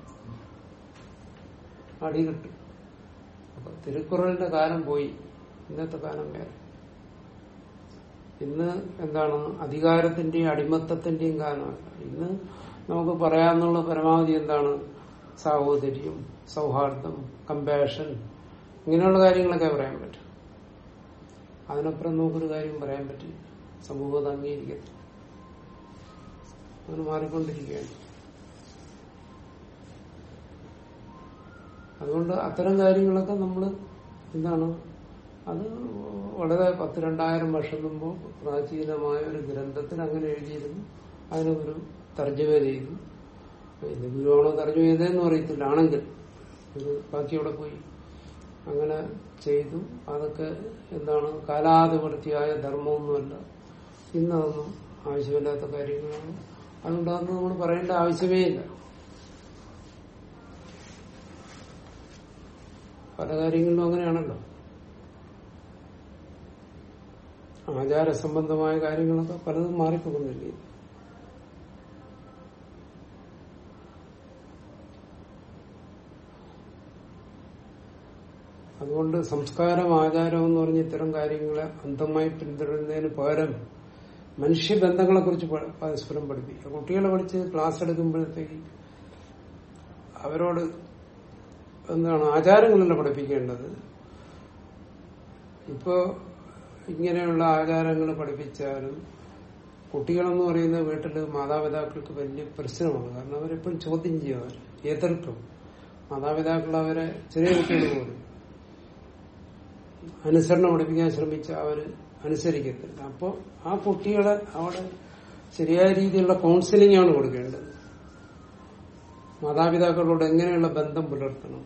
അടി കിട്ടും അപ്പൊ തിരുക്കുറളിന്റെ കാലം പോയി ഇന്നത്തെ കാലം വേറെ ഇന്ന് എന്താണ് അധികാരത്തിന്റെയും അടിമത്തത്തിന്റെയും കാലമല്ല ഇന്ന് നമുക്ക് പറയാന്നുള്ള പരമാവധി എന്താണ് സാഹോദര്യം സൗഹാർദ്ദം കമ്പാഷൻ ഇങ്ങനെയുള്ള കാര്യങ്ങളൊക്കെ പറയാൻ പറ്റും അതിനപ്പുറം നമുക്കൊരു കാര്യം പറയാൻ പറ്റില്ല സമൂഹം അത് അംഗീകരിക്കത്തില്ല അങ്ങനെ മാറിക്കൊണ്ടിരിക്കുകയാണ് അതുകൊണ്ട് അത്തരം കാര്യങ്ങളൊക്കെ നമ്മൾ എന്താണ് അത് വളരെ പത്ത് രണ്ടായിരം വർഷം മുമ്പ് പ്രാചീനമായ ഒരു ഗ്രന്ഥത്തിൽ അങ്ങനെ എഴുതിയിരുന്നു അതിനെ ഒരു തർജ്ജമ ചെയ്തു ഇത് ഗുരുവാണോ തർജ്ജമ ചെയ്തതെന്ന് അറിയത്തില്ല ആണെങ്കിൽ ഇത് ബാക്കി അവിടെ പോയി അങ്ങനെ ചെയ്തു അതൊക്കെ എന്താണ് കാലാധിപത്യമായ ധർമ്മമൊന്നുമല്ല ഇന്നതൊന്നും ആവശ്യമില്ലാത്ത കാര്യങ്ങളാണ് അതുകൊണ്ട് അതൊന്നും നമ്മൾ പറയേണ്ട ആവശ്യമേ ഇല്ല പല കാര്യങ്ങളിലും അങ്ങനെയാണല്ലോ ആചാര സംബന്ധമായ കാര്യങ്ങളൊക്കെ പലതും മാറിപ്പോകുന്നില്ലേ അതുകൊണ്ട് സംസ്കാരം ആചാരം എന്ന് പറഞ്ഞ ഇത്തരം കാര്യങ്ങളെ അന്ധമായി പിന്തുടരുന്നതിന് പകരം മനുഷ്യബന്ധങ്ങളെ കുറിച്ച് പരസ്പരം പഠിപ്പിക്കുക കുട്ടികളെ പഠിച്ച് ക്ലാസ് എടുക്കുമ്പോഴത്തേക്ക് അവരോട് എന്താണ് ആചാരങ്ങളല്ല പഠിപ്പിക്കേണ്ടത് ഇപ്പോ ഇങ്ങനെയുള്ള ആചാരങ്ങൾ പഠിപ്പിച്ചാലും കുട്ടികളെന്ന് പറയുന്ന വീട്ടില് മാതാപിതാക്കൾക്ക് വലിയ പ്രശ്നമാണ് കാരണം അവരെപ്പോഴും ചോദ്യം ചെയ്യും അവർ എതിർക്കും മാതാപിതാക്കൾ അവരെ ചെറിയ കുട്ടികൾ പോലും അനുസരണം പഠിപ്പിക്കാൻ ശ്രമിച്ച അവര് അനുസരിക്കത്തില്ല അപ്പോൾ ആ കുട്ടികളെ അവിടെ ശരിയായ രീതിയിലുള്ള കൗൺസിലിംഗ് ആണ് കൊടുക്കേണ്ടത് മാതാപിതാക്കളോട് എങ്ങനെയുള്ള ബന്ധം പുലർത്തണം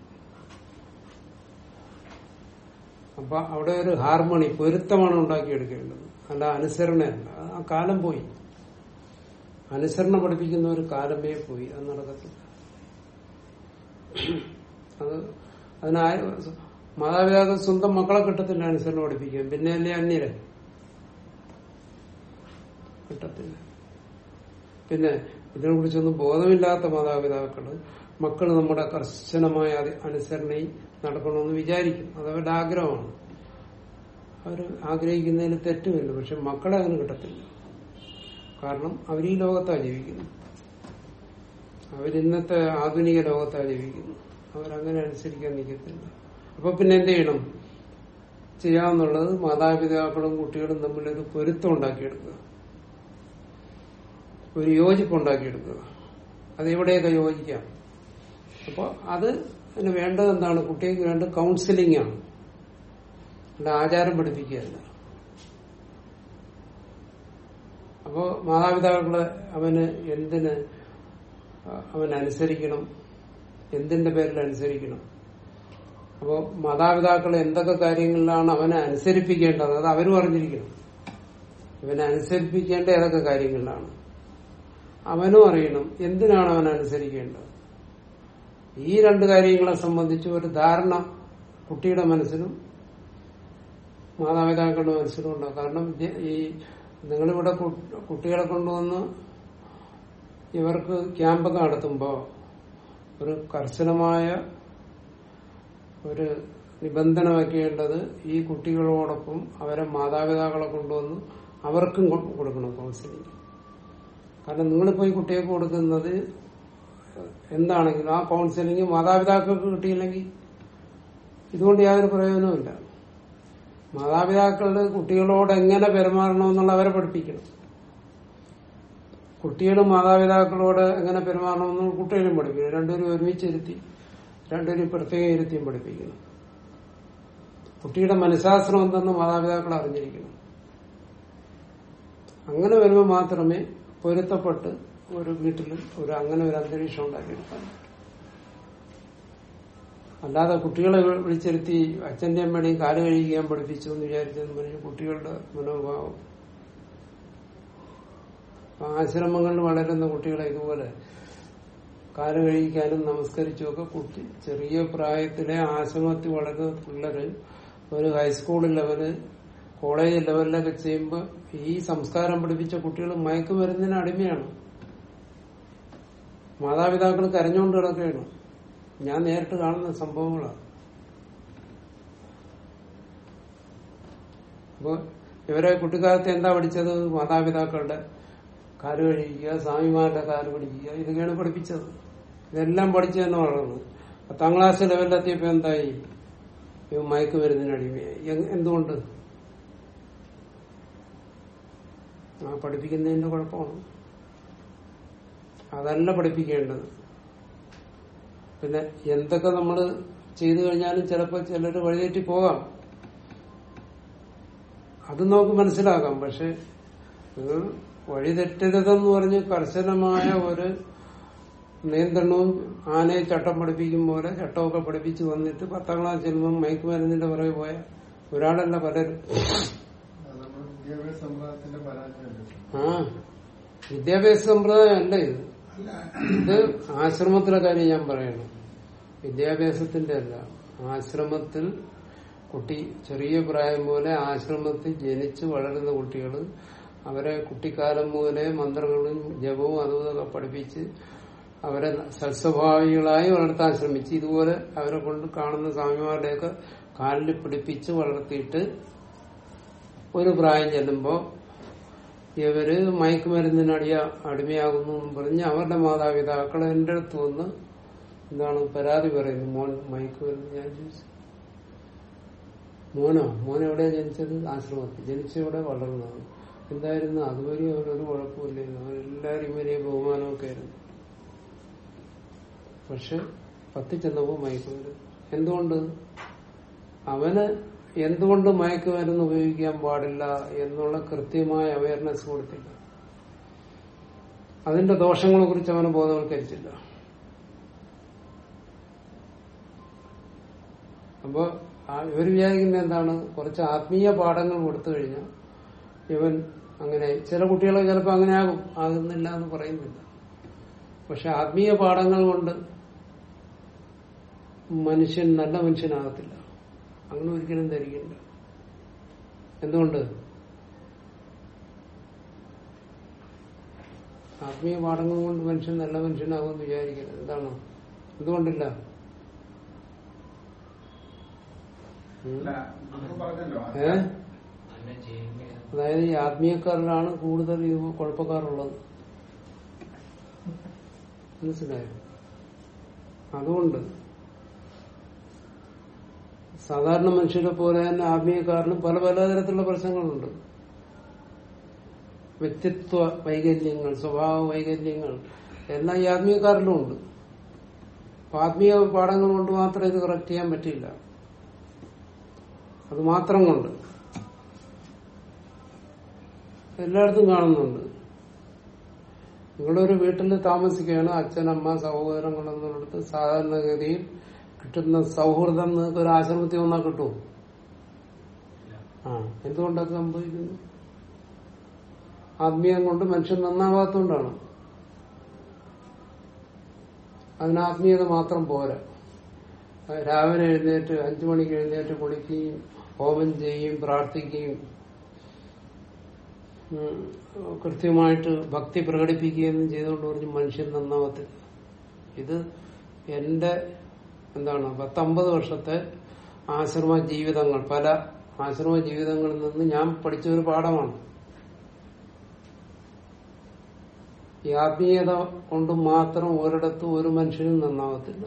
അപ്പൊ അവിടെ ഒരു ഹാർമണി പൊരുത്തമാണ് ഉണ്ടാക്കിയെടുക്കേണ്ടത് അല്ല അനുസരണയല്ല ആ കാലം പോയി അനുസരണം പഠിപ്പിക്കുന്ന ഒരു കാലമേ പോയി അത് നടക്കത്തില്ല അത് അതിനായ മാതാപിതാക്കൾ സ്വന്തം മക്കളെ കിട്ടത്തില്ല അനുസരണം പഠിപ്പിക്കാൻ പിന്നെ അല്ലേ അന്യരെ കിട്ടത്തില്ല പിന്നെ ഇതിനെ കുറിച്ചൊന്നും ബോധമില്ലാത്ത മാതാപിതാക്കള് മക്കൾ നമ്മുടെ കർശനമായ അതി- അനുസരണയും നടക്കണമെന്ന് വിചാരിക്കും അത് അവരുടെ ആഗ്രഹമാണ് അവർ ആഗ്രഹിക്കുന്നതിന് തെറ്റുമില്ല പക്ഷെ മക്കളെ അതിന് കിട്ടത്തില്ല കാരണം അവർ ഈ ലോകത്താണ് ജീവിക്കുന്നത് അവരിന്നത്തെ ആധുനിക ലോകത്താണ് ജീവിക്കുന്നത് അവരങ്ങനെ അനുസരിക്കാൻ നിൽക്കത്തില്ല അപ്പൊ പിന്നെ എന്ത് ചെയ്യണം ചെയ്യാന്നുള്ളത് മാതാപിതാക്കളും കുട്ടികളും തമ്മിലൊരു പൊരുത്തം ഉണ്ടാക്കിയെടുക്കുക ഒരു യോജിപ്പ് ഉണ്ടാക്കിയെടുക്കുക അത് എവിടെയൊക്കെ യോജിക്കാം അപ്പൊ അത് അതിന് വേണ്ടത് എന്താണ് കുട്ടിക്ക് വേണ്ട കൗൺസിലിംഗ് ആണ് അല്ല ആചാരം പഠിപ്പിക്കുകയല്ല അപ്പോ മാതാപിതാക്കളെ അവന് എന്തിന് അവൻ അനുസരിക്കണം എന്തിന്റെ പേരിൽ അനുസരിക്കണം അപ്പോ മാതാപിതാക്കൾ എന്തൊക്കെ കാര്യങ്ങളിലാണ് അവനെ അനുസരിപ്പിക്കേണ്ടത് അത് അവർ പറഞ്ഞിരിക്കണം ഇവനെ അനുസരിപ്പിക്കേണ്ട ഏതൊക്കെ കാര്യങ്ങളിലാണ് അവനും അറിയണം എന്തിനാണ് അവൻ അനുസരിക്കേണ്ടത് ഈ രണ്ട് കാര്യങ്ങളെ സംബന്ധിച്ച് ഒരു ധാരണ കുട്ടിയുടെ മനസ്സിലും മാതാപിതാക്കളുടെ മനസ്സിലും ഉണ്ടാവും കാരണം വിദ്യ- ഈ നിങ്ങളിവിടെ കു- കുട്ടികളെ കൊണ്ടുവന്ന് ഇവർക്ക് ക്യാമ്പൊക്കെ നടത്തുമ്പോ ഒരു കർശനമായ ഒരു നിബന്ധനമാക്കേണ്ടത് ഈ കുട്ടികളോടൊപ്പം അവരെ മാതാപിതാക്കളെ കൊണ്ടുവന്ന് അവർക്കും കൊ- കൊടുക്കണം കൗൺസിലിംഗ് കാരണം നിങ്ങളിപ്പോ ഈ കുട്ടികൾക്ക് കൊടുക്കുന്നത് എന്താണെങ്കിലും ആ കൗൺസിലിംഗ് മാതാപിതാക്കൾക്ക് കിട്ടിയില്ലെങ്കിൽ ഇതുകൊണ്ട് യാതൊരു പ്രയോജനവുമില്ല മാതാപിതാക്കളുടെ കുട്ടികളോട് എങ്ങനെ പെരുമാറണമെന്നുള്ള അവരെ പഠിപ്പിക്കണം കുട്ടികളും മാതാപിതാക്കളോട് എങ്ങനെ പെരുമാറണമെന്ന് കുട്ടികളും പഠിപ്പിക്കണം രണ്ടുപേരും ഒരുമിച്ചിരുത്തി രണ്ടുപേരും പ്രത്യേകം ഇരുത്തിയും പഠിപ്പിക്കണം കുട്ടിയുടെ മനഃശാസ്ത്രം എന്തെന്ന് മാതാപിതാക്കൾ അറിഞ്ഞിരിക്കണം അങ്ങനെ വരുമ്പോൾ മാത്രമേ പൊരുത്തപ്പെട്ട് ഒരു വീട്ടിൽ ഒരു അങ്ങനെ ഒരു അന്തരീക്ഷം ഉണ്ടാക്കിയെടുക്കാൻ പറ്റൂ. അല്ലാതെ കുട്ടികളെ വി- വിളിച്ചിരുത്തി അച്ഛന്റെ അമ്മയുടെയും കാല് കഴിക്കാൻ പഠിപ്പിച്ചു എന്ന് വിചാരിച്ചെന്ന് പറഞ്ഞ് കുട്ടികളുടെ മനോഭാവം ആശ്രമങ്ങളിൽ വളരുന്ന കുട്ടികളെ ഇതുപോലെ കാല് കഴിക്കാനും നമസ്കരിച്ചുമൊക്കെ കുട്ടി ചെറിയ പ്രായത്തിലെ ആശ്രമത്തിൽ വളരുന്ന പിള്ളേര് ഒരു ഹൈസ്കൂൾ ലെവല് കോളേജ് ലെവലിലൊക്കെ ചെയ്യുമ്പോൾ ഈ സംസ്കാരം പഠിപ്പിച്ച കുട്ടികൾ മയക്കുമരുന്നിന് അടിമയാണ് മാതാപിതാക്കൾ കരഞ്ഞുകൊണ്ട് കിടക്കുകയാണ് ഞാൻ നേരിട്ട് കാണുന്ന സംഭവങ്ങളാണ് അപ്പൊ ഇവരെ കുട്ടിക്കാലത്ത് എന്താ പഠിച്ചത് മാതാപിതാക്കളുടെ കാല് കഴിക്കുക സ്വാമിമാരുടെ കാല് പഠിക്കുക ഇതൊക്കെയാണ് പഠിപ്പിച്ചത് ഇതെല്ലാം പഠിച്ചു തന്നെ വളർന്നു പത്താം ക്ലാസ് ലെവലിലെത്തിയപ്പോ എന്തായി ഇവ മയക്കുമരുന്നിന് അടിമയായി എ- എന്തുകൊണ്ട് ആ പഠിപ്പിക്കുന്നതിന്റെ കുഴപ്പമാണ് അതല്ല പഠിപ്പിക്കേണ്ടത് പിന്നെ എന്തൊക്കെ നമ്മൾ ചെയ്തു കഴിഞ്ഞാലും ചിലപ്പോൾ ചിലർ വഴിതെറ്റി പോകാം അത് നമുക്ക് മനസ്സിലാക്കാം പക്ഷെ ഇത് വഴിതെറ്റരുതെന്ന് പറഞ്ഞ് കർശനമായ ഒരു നിയന്ത്രണവും ആനയെ ചട്ടം പഠിപ്പിക്കും പോലെ ചട്ടമൊക്കെ പഠിപ്പിച്ച് വന്നിട്ട് പത്താം ക്ലാസ് ചെല്ലുമ്പോൾ മയക്കുമരുന്നിന്റെ പുറകെ പോയ ഒരാളല്ല പലരും അത് നമ്മുടെ വിദ്യാഭ്യാസ സമ്പ്രദായത്തിന്റെ പരാജയമല്ലേ ആ വിദ്യാഭ്യാസ സമ്പ്രദായം അല്ല ഇത് അല്ല ഇത് ആശ്രമത്തിലെ കാര്യം ഞാൻ പറയണം വിദ്യാഭ്യാസത്തിന്റെ അല്ല ആശ്രമത്തിൽ കുട്ടി ചെറിയ പ്രായം പോലെ ആശ്രമത്തിൽ ജനിച്ച് വളരുന്ന കുട്ടികൾ അവരെ കുട്ടിക്കാലം മുതലേ മന്ത്രങ്ങളും ജപവും അതും ഇതൊക്കെ പഠിപ്പിച്ച് അവരെ സൽസ്വഭാവികളായി വളർത്താൻ ശ്രമിച്ച് ഇതുപോലെ അവരെ കൊണ്ട് കാണുന്ന സ്വാമിമാരുടെയൊക്കെ കാലിൽ പിടിപ്പിച്ച് വളർത്തിയിട്ട് ഒരു പ്രായം ചെല്ലുമ്പോ ഇവര് മയക്കുമരുന്നിന് അടിയ അടിമയാകുന്നു എന്ന് പറഞ്ഞ് അവരുടെ മാതാപിതാക്കൾ എന്റെ അടുത്ത് വന്ന് എന്താണ് പരാതി പറയുന്നു മോൻ മയക്കുമരുന്ന് ഞാൻ ചോദിച്ചു മോനോ മോൻ എവിടെയാ ജനിച്ചത് ആശ്രമത്തിൽ ജനിച്ചവിടെ വളർന്നതാണ് എന്തായിരുന്നു അതുവരെ അവരൊരു കുഴപ്പമില്ലായിരുന്നു അവരെല്ലാരും വലിയ ബഹുമാനമൊക്കെ ആയിരുന്നു പക്ഷെ പത്തി ചെന്നപ്പോ മയക്കുമരുന്ന് എന്തുകൊണ്ട് അവന് എന്തുകൊണ്ട് മയക്കുമരുന്ന് ഉപയോഗിക്കാൻ പാടില്ല എന്നുള്ള കൃത്യമായ അവയർനെസ് കൊടുത്തില്ല അതിന്റെ ദോഷങ്ങളെ കുറിച്ച് അവന് ബോധവൽക്കരിച്ചില്ല അപ്പോ ആ- ഇവർ വിചാരിക്കുന്നത് എന്താണ് കുറച്ച് ആത്മീയ പാഠങ്ങൾ കൊടുത്തു കഴിഞ്ഞാൽ ഇവൻ അങ്ങനെ ചില കുട്ടികളെ ചിലപ്പോൾ അങ്ങനെ ആകും ആകുന്നില്ല എന്ന് പറയുന്നില്ല പക്ഷെ ആത്മീയ പാഠങ്ങൾ കൊണ്ട് മനുഷ്യൻ നല്ല മനുഷ്യനാകത്തില്ല അങ്ങനെ ഒരിക്കലും ധരിക്കില്ല എന്തുകൊണ്ട് ആത്മീയ പാഠങ്ങൾ കൊണ്ട് മനുഷ്യൻ നല്ല മനുഷ്യനാകുമെന്ന് വിചാരിക്കരുത് എന്താണ് എന്തുകൊണ്ടില്ല ഉം. അല്ല ഇപ്പൊ പറഞ്ഞല്ലോ ഏ അന്നെ ചെയ്യുന്ന അതായത് ഈ ആത്മീയക്കാരിലാണ് കൂടുതൽ ഈ കുഴപ്പക്കാരുള്ളത് മനസ്സിലായോ അതുകൊണ്ട് സാധാരണ മനുഷ്യരെ പോലെ തന്നെ ആത്മീയക്കാരനും പല പലതരത്തിലുള്ള പ്രശ്നങ്ങളുണ്ട് വ്യക്തിത്വ വൈകല്യങ്ങൾ സ്വഭാവ വൈകല്യങ്ങൾ എല്ലാം ഈ ആത്മീയക്കാരിലും ഉണ്ട് അപ്പൊ ആത്മീയ പാഠങ്ങൾ കൊണ്ട് മാത്രം ഇത് കറക്റ്റ് ചെയ്യാൻ പറ്റില്ല അത് മാത്രം കൊണ്ട് എല്ലായിടത്തും കാണുന്നുണ്ട് നിങ്ങളൊരു വീട്ടിൽ താമസിക്കുകയാണ് അച്ഛനമ്മ സഹോദരങ്ങളെന്നുള്ളടത്ത് സാധാരണഗതിയിൽ കിട്ടുന്ന സൗഹൃദം നിങ്ങൾക്ക് ഒരു ആശ്രമത്തിൽ വന്നാൽ കിട്ടുമോ ആ എന്തുകൊണ്ടൊക്കെ സംഭവിക്കുന്നു ആത്മീയം കൊണ്ട് മനുഷ്യൻ നന്നാവാത്തോണ്ടാണ് അതിന് ആത്മീയത മാത്രം പോരാ രാവിലെ എഴുന്നേറ്റ് അഞ്ചു മണിക്ക് എഴുന്നേറ്റ് കുളിക്കുകയും ഹോമം ചെയ്യുകയും പ്രാർത്ഥിക്കുകയും ഉം, കൃത്യമായിട്ട് ഭക്തി പ്രകടിപ്പിക്കുകയൊന്നും ചെയ്തുകൊണ്ട് പറഞ്ഞ് മനുഷ്യൻ നന്നാവത്തില്ല ഇത് എന്റെ എന്താണ് പത്തമ്പത് വർഷത്തെ ആശ്രമ ജീവിതങ്ങൾ പല ആശ്രമ ജീവിതങ്ങളിൽ നിന്ന് ഞാൻ പഠിച്ച ഒരു പാഠമാണ് ഈ ആത്മീയത കൊണ്ട് മാത്രം ഒരിടത്തും ഒരു മനുഷ്യനും നന്നാവത്തില്ല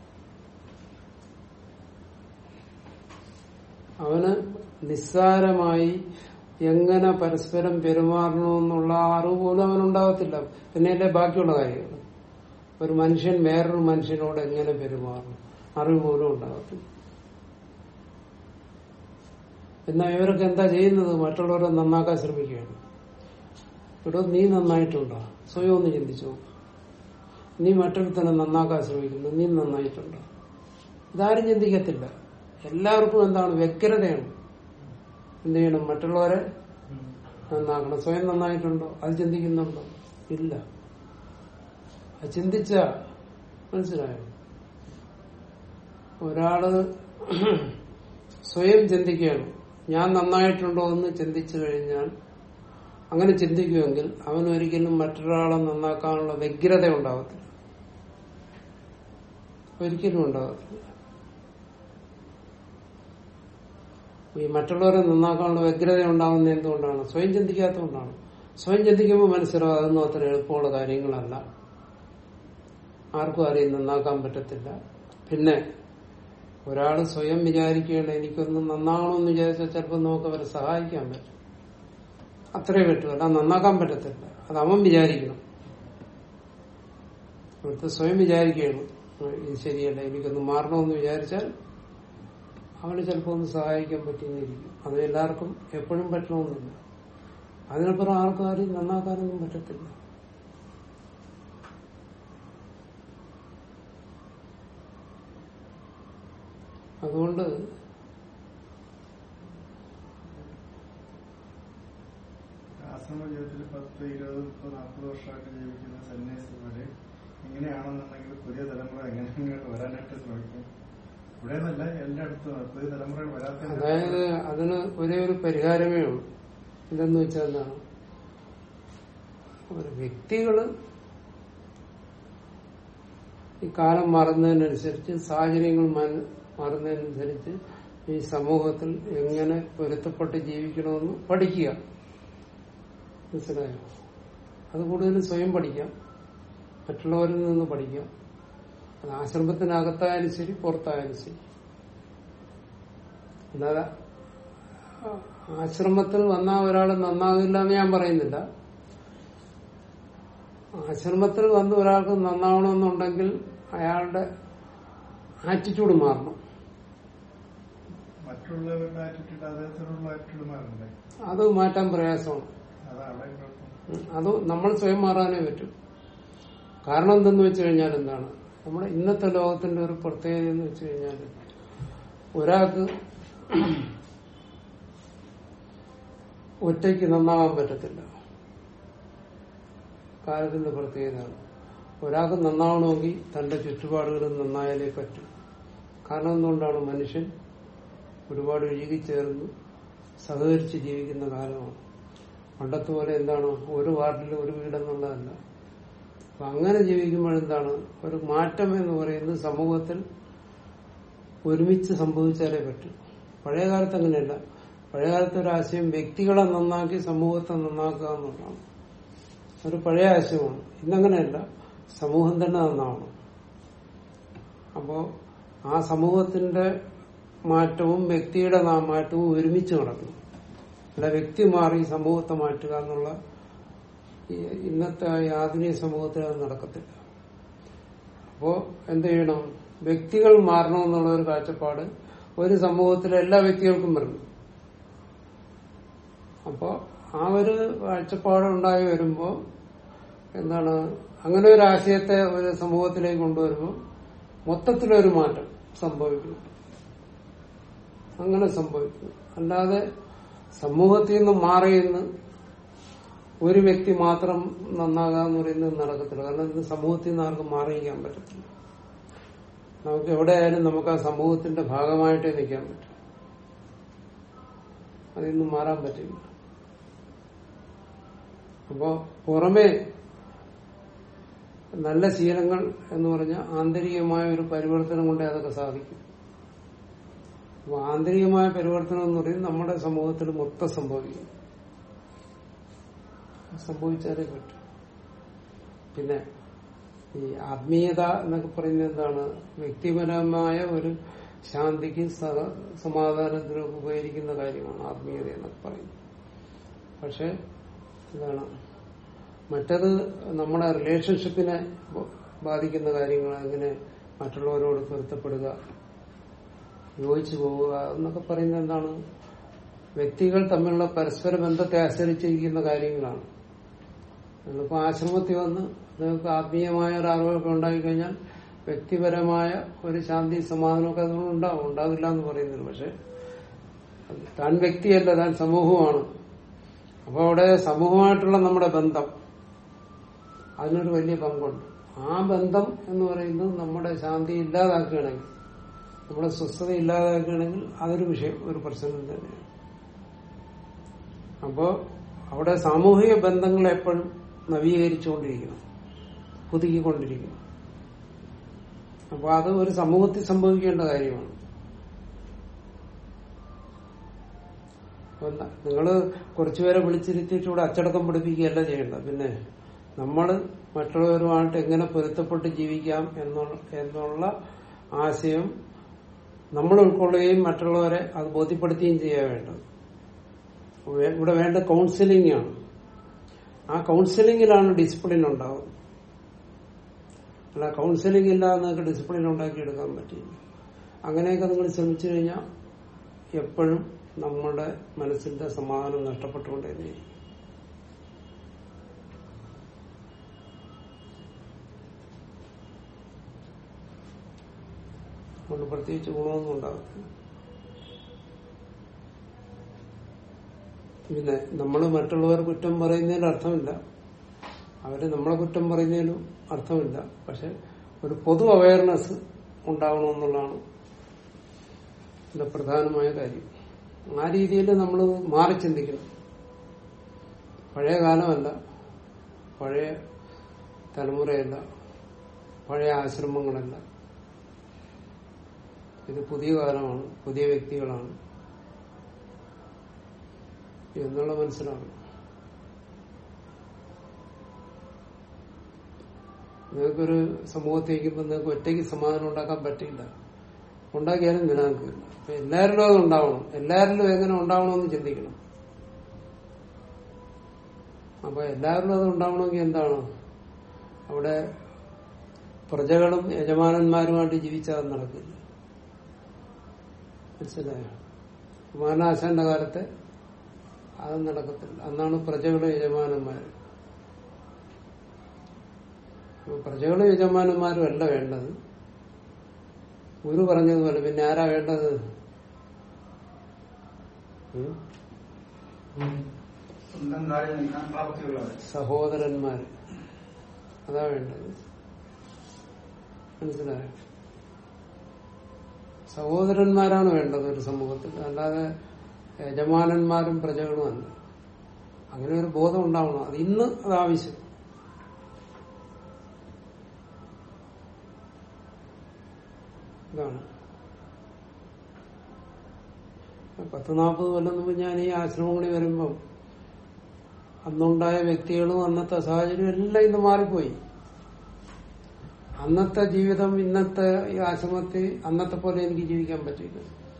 അവന് നിസ്സാരമായി എങ്ങനെ പരസ്പരം പെരുമാറണമെന്നുള്ള അറിവ് പോലും അവനുണ്ടാകത്തില്ല പിന്നെയല്ലേ ബാക്കിയുള്ള കാര്യങ്ങൾ ഒരു മനുഷ്യൻ വേറൊരു മനുഷ്യനോട് എങ്ങനെ പെരുമാറണം അറിവ് പോലും ഉണ്ടാകത്തില്ല എന്നാൽ ഇവരൊക്കെ എന്താ ചെയ്യുന്നത് മറ്റുള്ളവരെ നന്നാക്കാൻ ശ്രമിക്കുകയാണ് ഇവിടെ നീ നന്നായിട്ടുണ്ടോ സ്വയം ഒന്ന് ചിന്തിച്ചു നോക്ക്. നീ മറ്റൊരുത്തനെ നന്നാക്കാൻ ശ്രമിക്കുന്നു നീ നന്നായിട്ടുണ്ടോ ഇതാരും ചിന്തിക്കത്തില്ല എല്ലാവർക്കും എന്താണ് വ്യഗ്രതയാണ് എന്ത് ചെയ്യണം മറ്റുള്ളവരെ നന്നാക്കണം സ്വയം നന്നായിട്ടുണ്ടോ അത് ചിന്തിക്കുന്നുണ്ടോ ഇല്ല അത് ചിന്തിച്ച മനസ്സിലായോ ഒരാള് സ്വയം ചിന്തിക്കുകയാണ് ഞാൻ നന്നായിട്ടുണ്ടോ എന്ന് ചിന്തിച്ചു കഴിഞ്ഞാൽ അങ്ങനെ ചിന്തിക്കുമെങ്കിൽ അവൻ ഒരിക്കലും മറ്റൊരാളെ നന്നാക്കാനുള്ള വ്യഗ്രത ഉണ്ടാകത്തില്ല ഒരിക്കലും ഉണ്ടാകത്തില്ല ഈ മറ്റുള്ളവരെ നന്നാക്കാനുള്ള വ്യഗ്രത ഉണ്ടാകുന്നത് എന്തുകൊണ്ടാണ് സ്വയം ചിന്തിക്കാത്തതുകൊണ്ടാണ് സ്വയം ചിന്തിക്കുമ്പോൾ മനസ്സിലാവും അതൊന്നും അത്ര എളുപ്പമുള്ള കാര്യങ്ങളല്ല ആർക്കും ആരെയും നന്നാക്കാൻ പറ്റത്തില്ല പിന്നെ ഒരാൾ സ്വയം വിചാരിക്കുകയാണ് എനിക്കൊന്ന് നന്നാകണമെന്ന് വിചാരിച്ചാൽ ചിലപ്പോൾ നമുക്ക് അവരെ സഹായിക്കാൻ പറ്റും അത്രേ പറ്റൂ അല്ല നന്നാക്കാൻ പറ്റത്തില്ല അത് അവൻ വിചാരിക്കണം ഇവിടുത്തെ സ്വയം വിചാരിക്കുകയാണ് "ആ, ഇത് ശരിയല്ല എനിക്കൊന്ന് മാറണമെന്ന് വിചാരിച്ചാൽ അവന് ചിലപ്പോൾ ഒന്ന് സഹായിക്കാൻ പറ്റിയെന്നിരിക്കും അത് എല്ലാവർക്കും എപ്പോഴും പറ്റണമെന്നില്ല അതിനപ്പുറം ആർക്കും ആരെയും നന്നാക്കാനൊന്നും പറ്റത്തില്ല അതുകൊണ്ട് ആശ്രമ ജീവിതത്തിൽ പത്ത് ഇരുപത് മുപ്പത് നാൽപ്പത് വർഷമായിട്ട് ജീവിക്കുന്ന സന്യാസിമാര് ഇങ്ങനെയാണെന്നുണ്ടെങ്കിൽ പുതിയ തലമുറ എങ്ങനെ ഇങ്ങോട്ട് വരാനായിട്ട് ശ്രമിക്കും ഇവിടെ നിന്നല്ല എല്ലായിടത്തും പുതിയ തലമുറ വരാത്ത അതായത് അതിന് ഒരേ ഒരു പരിഹാരമേ ഉള്ളൂ എന്തെന്ന് വെച്ചാൽ എന്താണ് ഒരു വ്യക്തികള് ഈ കാലം മാറുന്നതിനനുസരിച്ച് സാഹചര്യങ്ങൾ മാ- മാറുന്നതിനനുസരിച്ച് ഈ സമൂഹത്തിൽ എങ്ങനെ പൊരുത്തപ്പെട്ട് ജീവിക്കണമെന്ന് പഠിക്കുക മനസ്സിലായോ അത് കൂടുതലും സ്വയം പഠിക്കാം മറ്റുള്ളവരിൽ നിന്ന് പഠിക്കാം അത് ആശ്രമത്തിനകത്തായാലും ശരി പുറത്തായാലും ശരി അല്ലാതെ ആ, ആശ്രമത്തിൽ വന്ന ഒരാൾ നന്നാകില്ല എന്ന് ഞാൻ പറയുന്നില്ല ആശ്രമത്തിൽ വന്ന് ഒരാൾക്ക് നന്നാവണമെന്നുണ്ടെങ്കിൽ അയാളുടെ ആറ്റിറ്റ്യൂഡ് മാറണം മറ്റുള്ളവരുടെ ആറ്റിറ്റ്യൂഡ് അദ്ദേഹത്തിനുള്ള ആറ്റിറ്റ്യൂഡ് മാറണ്ടേ അത് മാറ്റാൻ പ്രയാസമാണ് അതാണ് അവിടെ കുഴപ്പം ഉം. അത് നമ്മൾ സ്വയം മാറാനേ പറ്റും കാരണം എന്തെന്ന് വെച്ച് കഴിഞ്ഞാൽ എന്താണ് നമ്മുടെ ഇന്നത്തെ ലോകത്തിന്റെ ഒരു പ്രത്യേകത എന്ന് വെച്ച് കഴിഞ്ഞാൽ ഒരാൾക്ക് ഒറ്റയ്ക്ക് നന്നാവാൻ പറ്റത്തില്ല കാലത്തിന്റെ പ്രത്യേകതയാണ് ഒരാൾക്ക് നന്നാവണമെങ്കിൽ തന്റെ ചുറ്റുപാടുകൾ നന്നായാലേ പറ്റൂ കാരണം എന്തുകൊണ്ടാണ് മനുഷ്യൻ ഒരുപാട് ഇഴുകിച്ചേർന്ന് സഹകരിച്ച് ജീവിക്കുന്ന കാലമാണ് പണ്ടത്തെ പോലെ എന്താണ് ഒരു വാർഡിൽ ഒരു വീടെന്നുള്ളതല്ല അപ്പൊ അങ്ങനെ ജീവിക്കുമ്പോഴെന്താണ് ഒരു മാറ്റം എന്ന് പറയുന്നത് സമൂഹത്തിൽ ഒരുമിച്ച് സംഭവിച്ചാലേ പറ്റൂ പഴയ കാലത്ത് അങ്ങനെയല്ല പഴയ കാലത്തെ ഒരു ആശയം വ്യക്തികളെ നന്നാക്കി സമൂഹത്തെ നന്നാക്കുക എന്നുള്ളതാണ് ഒരു പഴയ ആശയമാണ് ഇന്നങ്ങനെയല്ല സമൂഹം തന്നെ നന്നാവണം അപ്പോ ആ സമൂഹത്തിന്റെ മാറ്റവും വ്യക്തിയുടെ നാ- മാറ്റവും ഒരുമിച്ച് നടക്കണം അല്ല വ്യക്തി മാറി സമൂഹത്തെ മാറ്റുക എന്നുള്ള ഈ ഇന്നത്തെ ഈ ആധുനിക സമൂഹത്തിൽ അത് നടക്കത്തില്ല അപ്പോ എന്ത് ചെയ്യണം വ്യക്തികൾ മാറണമെന്നുള്ള ഒരു കാഴ്ചപ്പാട് ഒരു സമൂഹത്തിലെ എല്ലാ വ്യക്തികൾക്കും വരണം അപ്പോ ആ ഒരു കാഴ്ചപ്പാട് ഉണ്ടായി വരുമ്പോ എന്താണ് അങ്ങനെ ഒരു ആശയത്തെ ഒരു സമൂഹത്തിലേക്ക് കൊണ്ടുവരുമ്പോൾ മൊത്തത്തിലൊരു മാറ്റം സംഭവിക്കും അങ്ങനെ സംഭവിക്കും അല്ലാതെ സമൂഹത്തിൽ നിന്ന് മാറിയെന്ന് ഒരു വ്യക്തി മാത്രം നന്നാകാന്ന് പറയുന്നത് നടക്കത്തില്ല കാരണം ഇത് സമൂഹത്തിൽ നിന്ന് ആർക്കും മാറിയിരിക്കാൻ പറ്റത്തില്ല നമുക്ക് എവിടെയായാലും നമുക്ക് ആ സമൂഹത്തിന്റെ ഭാഗമായിട്ടേ നിൽക്കാൻ പറ്റും അതിന്ന് മാറാൻ പറ്റില്ല അപ്പോ പുറമേ നല്ല ശീലങ്ങൾ എന്ന് പറഞ്ഞാൽ ആന്തരികമായ ഒരു പരിവർത്തനം കൊണ്ടേ അതൊക്കെ സാധിക്കും അപ്പൊ ആന്തരികമായ പരിവർത്തനം എന്ന് പറയുന്നത് നമ്മുടെ സമൂഹത്തിൽ മൊത്തം സംഭവിക്കും സംഭവിച്ചാലേ പറ്റും പിന്നെ ഈ ആത്മീയത എന്നൊക്കെ പറയുന്നത് എന്താണ് വ്യക്തിപരമായ ഒരു ശാന്തിക്ക് സഹ- സമാധാനത്തിനൊക്കെ ഉപകരിക്കുന്ന കാര്യമാണ് ആത്മീയത എന്നൊക്കെ പറയുന്നത് പക്ഷെ എന്താണ് മറ്റത് നമ്മുടെ റിലേഷൻഷിപ്പിനെ ബ- ബാധിക്കുന്ന കാര്യങ്ങൾ എങ്ങനെ മറ്റുള്ളവരോട് പൊരുത്തപ്പെടുക യോജിച്ചു പോവുക എന്നൊക്കെ പറയുന്നത് എന്താണ് വ്യക്തികൾ തമ്മിലുള്ള പരസ്പര ബന്ധത്തെ ആശ്രയിച്ചിരിക്കുന്ന കാര്യങ്ങളാണ് നിങ്ങളിപ്പോ ആശ്രമത്തിൽ വന്ന് നിങ്ങൾക്ക് ആത്മീയമായ ഒരു അറിവൊക്കെ ഉണ്ടായിക്കഴിഞ്ഞാൽ വ്യക്തിപരമായ ഒരു ശാന്തി സമാധാനമൊക്കെ അതുകൊണ്ട് ഉണ്ടാവും ഉണ്ടാവില്ല എന്ന് പറയുന്നില്ല പക്ഷെ താൻ വ്യക്തിയല്ല താൻ സമൂഹമാണ് അപ്പൊ അവിടെ സമൂഹമായിട്ടുള്ള നമ്മുടെ ബന്ധം അതിനൊരു വലിയ പങ്കുണ്ട് ആ ബന്ധം എന്ന് പറയുന്നത് നമ്മുടെ ശാന്തി ഇല്ലാതാക്കുകയാണെങ്കിൽ നമ്മുടെ സ്വസ്ഥത ഇല്ലാതാക്കുകയാണെങ്കിൽ അതൊരു വിഷയം ഒരു പ്രശ്നം തന്നെയാണ് അപ്പോ അവിടെ സാമൂഹിക ബന്ധങ്ങൾ എപ്പോഴും നവീകരിച്ചുകൊണ്ടിരിക്കണം പുതുക്കിക്കൊണ്ടിരിക്കണം അപ്പൊ അത് ഒരു സമൂഹത്തിൽ സംഭവിക്കേണ്ട കാര്യമാണ് നിങ്ങൾ കുറച്ചുപേരെ വിളിച്ചിരുത്തിയിട്ട് ഇവിടെ അച്ചടക്കം പഠിപ്പിക്കുകയല്ല ചെയ്യേണ്ടത് പിന്നെ നമ്മൾ മറ്റുള്ളവരുമായിട്ട് എങ്ങനെ പൊരുത്തപ്പെട്ട് ജീവിക്കാം എന്നുള്ള എന്നുള്ള ആശയം നമ്മൾ ഉൾക്കൊള്ളുകയും മറ്റുള്ളവരെ അത് ബോധ്യപ്പെടുത്തുകയും ചെയ്യാൻ വേണ്ടത് വേ- ഇവിടെ വേണ്ട കൗൺസിലിംഗ് ആണ് ആ കൗൺസിലിംഗിലാണ് ഡിസിപ്ലിൻ ഉണ്ടാവുന്നത് അല്ല കൗൺസിലിംഗ് ഇല്ലാതെ നിങ്ങൾക്ക് ഡിസിപ്ലിൻ ഉണ്ടാക്കിയെടുക്കാൻ പറ്റില്ല അങ്ങനെയൊക്കെ നിങ്ങൾ ശ്രമിച്ചു കഴിഞ്ഞാൽ എപ്പോഴും നമ്മുടെ മനസ്സിന്റെ സമാധാനം നഷ്ടപ്പെട്ടുകൊണ്ടേയിരിക്കും അതുകൊണ്ട് പ്രത്യേകിച്ച് ഗുണമൊന്നും ഉണ്ടാകത്തില്ല പിന്നെ നമ്മൾ മറ്റുള്ളവർ കുറ്റം പറയുന്നതിൽ അർത്ഥമില്ല അവര് നമ്മളെ കുറ്റം പറയുന്നതിലും അർത്ഥമില്ല പക്ഷെ ഒരു പൊതു അവയർനെസ് ഉണ്ടാവണമെന്നുള്ളതാണ് ഇതിന്റെ പ്രധാനമായ കാര്യം ആ രീതിയിൽ നമ്മൾ മാറി ചിന്തിക്കണം പഴയ കാലമല്ല പഴയ തലമുറയല്ല പഴയ ആശ്രമങ്ങളല്ല ഇത് പുതിയ കാലമാണ് പുതിയ വ്യക്തികളാണ് എന്നുള്ള മനസ്സിലാക്കണം നിങ്ങൾക്കൊരു സമൂഹത്തേക്കുമ്പോൾ നിങ്ങൾക്ക് ഒറ്റയ്ക്ക് സമാധാനം ഉണ്ടാക്കാൻ പറ്റില്ല ഉണ്ടാക്കിയാലും നിലനിൽക്കില്ല അപ്പൊ എല്ലാവരിലും അത് ഉണ്ടാവണം എല്ലാവരിലും എങ്ങനെ ഉണ്ടാവണമെന്ന് ചിന്തിക്കണം അപ്പൊ എല്ലാവരിലും അത് ഉണ്ടാവണമെങ്കിൽ എന്താണ് അവിടെ പ്രജകളും യജമാനന്മാരുമായിട്ട് ജീവിച്ചാൽ അത് നടക്കില്ല മനസ്സിലായോ കുമാരനാശാന്റെ കാലത്ത് അത് നടക്കത്തില്ല അന്നാണ് പ്രജകളും യജമാനന്മാരും അപ്പൊ പ്രജകളും യജമാനന്മാരും അല്ല വേണ്ടത് ഗുരു പറഞ്ഞതുപോലെ പിന്നെ ആരാ വേണ്ടത് ഉം? സ്വന്തം കാര്യം നിൽക്കാൻ പ്രാപ്തിയുള്ളവർ സഹോദരന്മാര് അതാ വേണ്ടത് മനസ്സിലായോ സഹോദരന്മാരാണ് വേണ്ടത് ഒരു സമൂഹത്തിൽ അല്ലാതെ യജമാനന്മാരും പ്രജകളും അല്ല അങ്ങനെ ഒരു ബോധം ഉണ്ടാവണം അത് ഇന്ന് അത് ആവശ്യം ഇതാണ് പത്ത് നാൽപ്പത് കൊല്ലം മുമ്പ് ഞാൻ ഈ ആശ്രമങ്ങളിൽ വരുമ്പം അന്നുണ്ടായ വ്യക്തികളും അന്നത്തെ സാഹചര്യം എല്ലാം ഇന്ന് മാറിപ്പോയി അന്നത്തെ ജീവിതം ഇന്നത്തെ ഈ ആശ്രമത്തിൽ അന്നത്തെ പോലെ എനിക്ക് ജീവിക്കാൻ പറ്റില്ല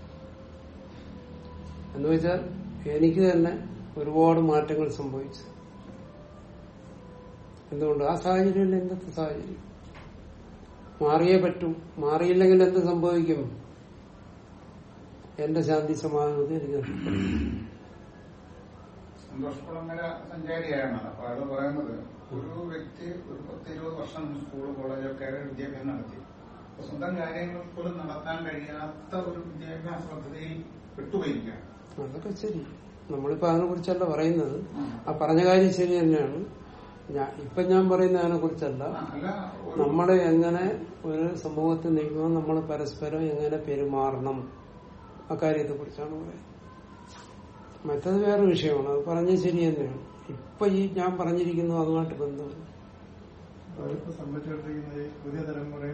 എന്ന് വെച്ചാൽ എനിക്ക് തന്നെ ഒരുപാട് മാറ്റങ്ങൾ സംഭവിച്ചു എന്തുകൊണ്ട് ആ സാഹചര്യം ഇന്നത്തെ സാഹചര്യം മാറിയേ പറ്റൂ മാറിയില്ലെങ്കിൽ എന്ത് സംഭവിക്കും എന്റെ ശാന്തി സമാധാനത്തിൽ എനിക്ക് നഷ്ടപ്പെടും. സന്തോഷക്കുളങ്ങര സഞ്ചാരിയാണ് അപ്പൊ അയാൾ പറയുന്നത് ഒരു വ്യക്തി ഒരു പത്ത് ഇരുപത് വർഷം സ്കൂൾ കോളേജൊക്കെ വിദ്യാഭ്യാസം നടത്തി അപ്പൊ സ്വന്തം കാര്യങ്ങൾ പോലും നടത്താൻ കഴിയാത്ത ഒരു വിദ്യാഭ്യാസ പദ്ധതിയിൽ പെട്ടുപോയിരിക്കുകയാണ് അതൊക്കെ ശരി നമ്മളിപ്പോ അതിനെ കുറിച്ചല്ല പറയുന്നത് ആ പറഞ്ഞ കാര്യം ശരി തന്നെയാണ് ഞാൻ ഇപ്പൊ ഞാൻ പറയുന്ന അതിനെ കുറിച്ചല്ല ആ, അല്ല ഒരു നമ്മള് എങ്ങനെ ഒരു സമൂഹത്തിൽ നിൽക്കുമ്പോൾ നമ്മൾ പരസ്പരം എങ്ങനെ പെരുമാറണം അക്കാര്യത്തെ കുറിച്ചാണ് പറയുന്നത് മറ്റത് വേറെ വിഷയമാണ് അത് പറഞ്ഞത് ശരി തന്നെയാണ് ഇപ്പൊ ഈ ഞാൻ പറഞ്ഞിരിക്കുന്നത് അതുമായിട്ട് ബന്ധമില്ല അവരിപ്പോ സംഭവിച്ചുകൊണ്ടിരിക്കുന്ന ഈ പുതിയ തലമുറയും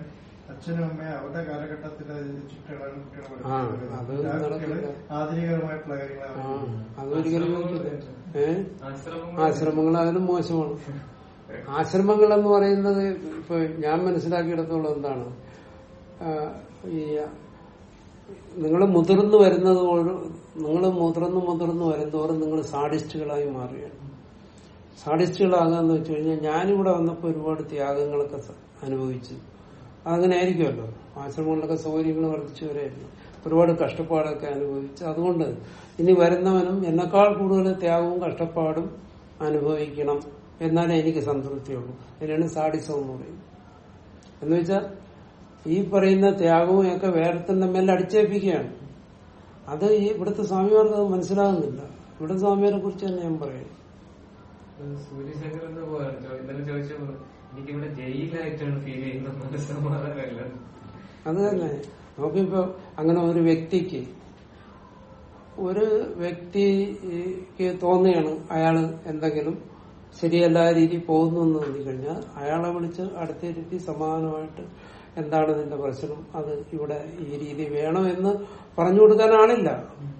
അച്ഛനും അമ്മയും അവരുടെ കാലഘട്ടത്തിൽ അതിന് ചുറ്റിടാൻ കുട്ടികളെ ആ, പഠിപ്പിച്ചത്. അത് ആ കുട്ടികള് നടക്കില്ല. ആധുനികമായിട്ടുള്ള ആ കാര്യങ്ങളാണ് അതൊരിക്കലും യോജിക്കില്ല. ഏ ആശ്രമങ്ങൾ ആശ്രമങ്ങൾ അതിലും മോശമാണ് ആശ്രമങ്ങൾ എന്ന് പറയുന്നത് ഇപ്പൊ ഞാൻ മനസ്സിലാക്കിയെടുത്തോളം എന്താണ് ആ, ഈ നിങ്ങൾ മുതിർന്നു വരുന്നത് നിങ്ങൾ മുതിർന്ന് മുതിർന്ന് വരുന്നതോറും നിങ്ങൾ സാഡിസ്റ്റുകളായി മാറുകയാണ് സാഡിസ്റ്റുകളാകാന്ന് വെച്ച് കഴിഞ്ഞാൽ ഞാനിവിടെ വന്നപ്പോൾ ഒരുപാട് ത്യാഗങ്ങളൊക്കെ സ- അനുഭവിച്ചു അതങ്ങനെ ആയിരിക്കുമല്ലോ ആശ്രമങ്ങളിലൊക്കെ സൗകര്യങ്ങൾ വർദ്ധിച്ചു വരെയായിരുന്നു ഒരുപാട് കഷ്ടപ്പാടൊക്കെ അനുഭവിച്ചു അതുകൊണ്ട് ഇനി വരുന്നവനും എന്നെക്കാൾ കൂടുതൽ ത്യാഗവും കഷ്ടപ്പാടും അനുഭവിക്കണം എന്നാലേ എനിക്ക് സംതൃപ്തിയുള്ളൂ അതിനാണ് സാഡിസം എന്ന് പറയുന്നത് എന്ന് വെച്ചാൽ ഈ പറയുന്ന ത്യാഗവും ഒക്കെ വേറെ തന്നെ മേലെ അടിച്ചേൽപ്പിക്കുകയാണ് അത് ഈ ഇവിടുത്തെ സ്വാമിമാർക്ക് അത് മനസ്സിലാകുന്നില്ല ഇവിടുത്തെ സ്വാമിമാരെ കുറിച്ച് തന്നെ ഞാൻ പറയുന്നത് സൂര്യശങ്കർ എന്ന് പോകാൻ ഇന്നലെ ചോദിച്ചപ്പോൾ എനിക്കിവിടെ ജയിലായിട്ടാണ് ഫീൽ ചെയ്യുന്നത് മനസ്സമാധാനമല്ല അത് തന്നെ നമുക്കിപ്പോ അങ്ങനെ ഒരു വ്യക്തിക്ക് ഒരു വ്യക്തിക്ക് തോന്നുകയാണ് അയാള് എന്തെങ്കിലും ശരിയല്ലാത്ത രീതിയിൽ പോകുന്നു എന്ന് തോന്നിക്കഴിഞ്ഞാൽ അയാളെ വിളിച്ച് അടുത്തിരുത്തി സമാധാനമായിട്ട് എന്താണ് നിന്റെ പ്രശ്നം അത് ഇവിടെ ഈ രീതി വേണമെന്ന് പറഞ്ഞു കൊടുക്കാൻ ആളില്ല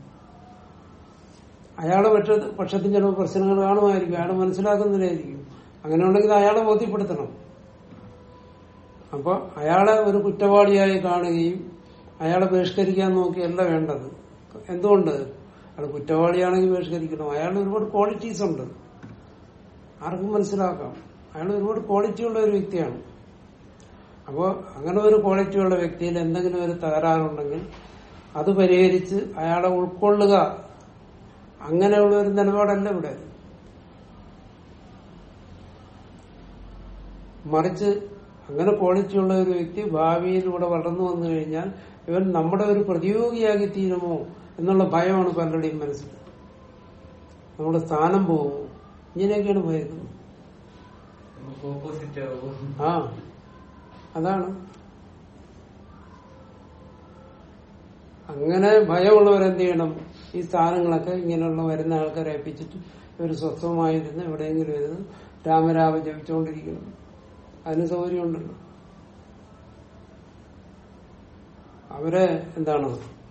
അയാളെ പക്ഷ പക്ഷത്തിന് ചിലപ്പോൾ പ്രശ്നങ്ങൾ കാണുമായിരിക്കും അയാൾ മനസ്സിലാക്കുന്നില്ലായിരിക്കും അങ്ങനെ ഉണ്ടെങ്കിൽ അയാളെ ബോധ്യപ്പെടുത്തണം അപ്പൊ അയാളെ ഒരു കുറ്റവാളിയായി കാണുകയും അയാളെ ബഹിഷ്കരിക്കാൻ നോക്കിയല്ല വേണ്ടത് എന്തുകൊണ്ട് അയാൾ കുറ്റവാളിയാണെങ്കിൽ ബഹിഷ്കരിക്കണം അയാളുടെ ഒരുപാട് ക്വാളിറ്റീസ് ഉണ്ട് ആർക്കും മനസ്സിലാക്കാം അയാൾ ഒരുപാട് ക്വാളിറ്റി ഉള്ള ഒരു വ്യക്തിയാണ് അപ്പോൾ അങ്ങനെ ഒരു ക്വാളിറ്റി ഉള്ള വ്യക്തിയിൽ എന്തെങ്കിലും ഒരു തകരാറുണ്ടെങ്കിൽ അത് പരിഹരിച്ച് അയാളെ ഉൾക്കൊള്ളുക അങ്ങനെയുള്ള ഒരു നിലപാടല്ല ഇവിടെ മറിച്ച് അങ്ങനെ ക്വാളിറ്റി ഉള്ള ഒരു വ്യക്തി ഭാവിയിൽ ഇവിടെ വളർന്നു വന്നു കഴിഞ്ഞാൽ ഇവൻ നമ്മുടെ ഒരു പ്രതിയോഗിയാക്കി തീരുമോ എന്നുള്ള ഭയമാണ് പലരുടെയും മനസ്സിൽ നമ്മുടെ സ്ഥാനം പോകുമോ ഇങ്ങനെയൊക്കെയാണ് ഭയക്കുന്നത് നമുക്ക് ഓപ്പോസിറ്റ് ആവും ആ അതാണ് അങ്ങനെ ഭയമുള്ളവരെന്ത് ചെയ്യണം ഈ സ്ഥാനങ്ങളൊക്കെ ഇങ്ങനെയുള്ള വരുന്ന ആൾക്കാരെ ഏൽപ്പിച്ചിട്ട് ഇവർ സ്വസ്ഥമായിരുന്ന് എവിടെയെങ്കിലും ഇരുന്ന് രാമരാമ ജപിച്ചുകൊണ്ടിരിക്കണം അതിന് സൗകര്യമുണ്ടല്ലോ അവരെ എന്താണ്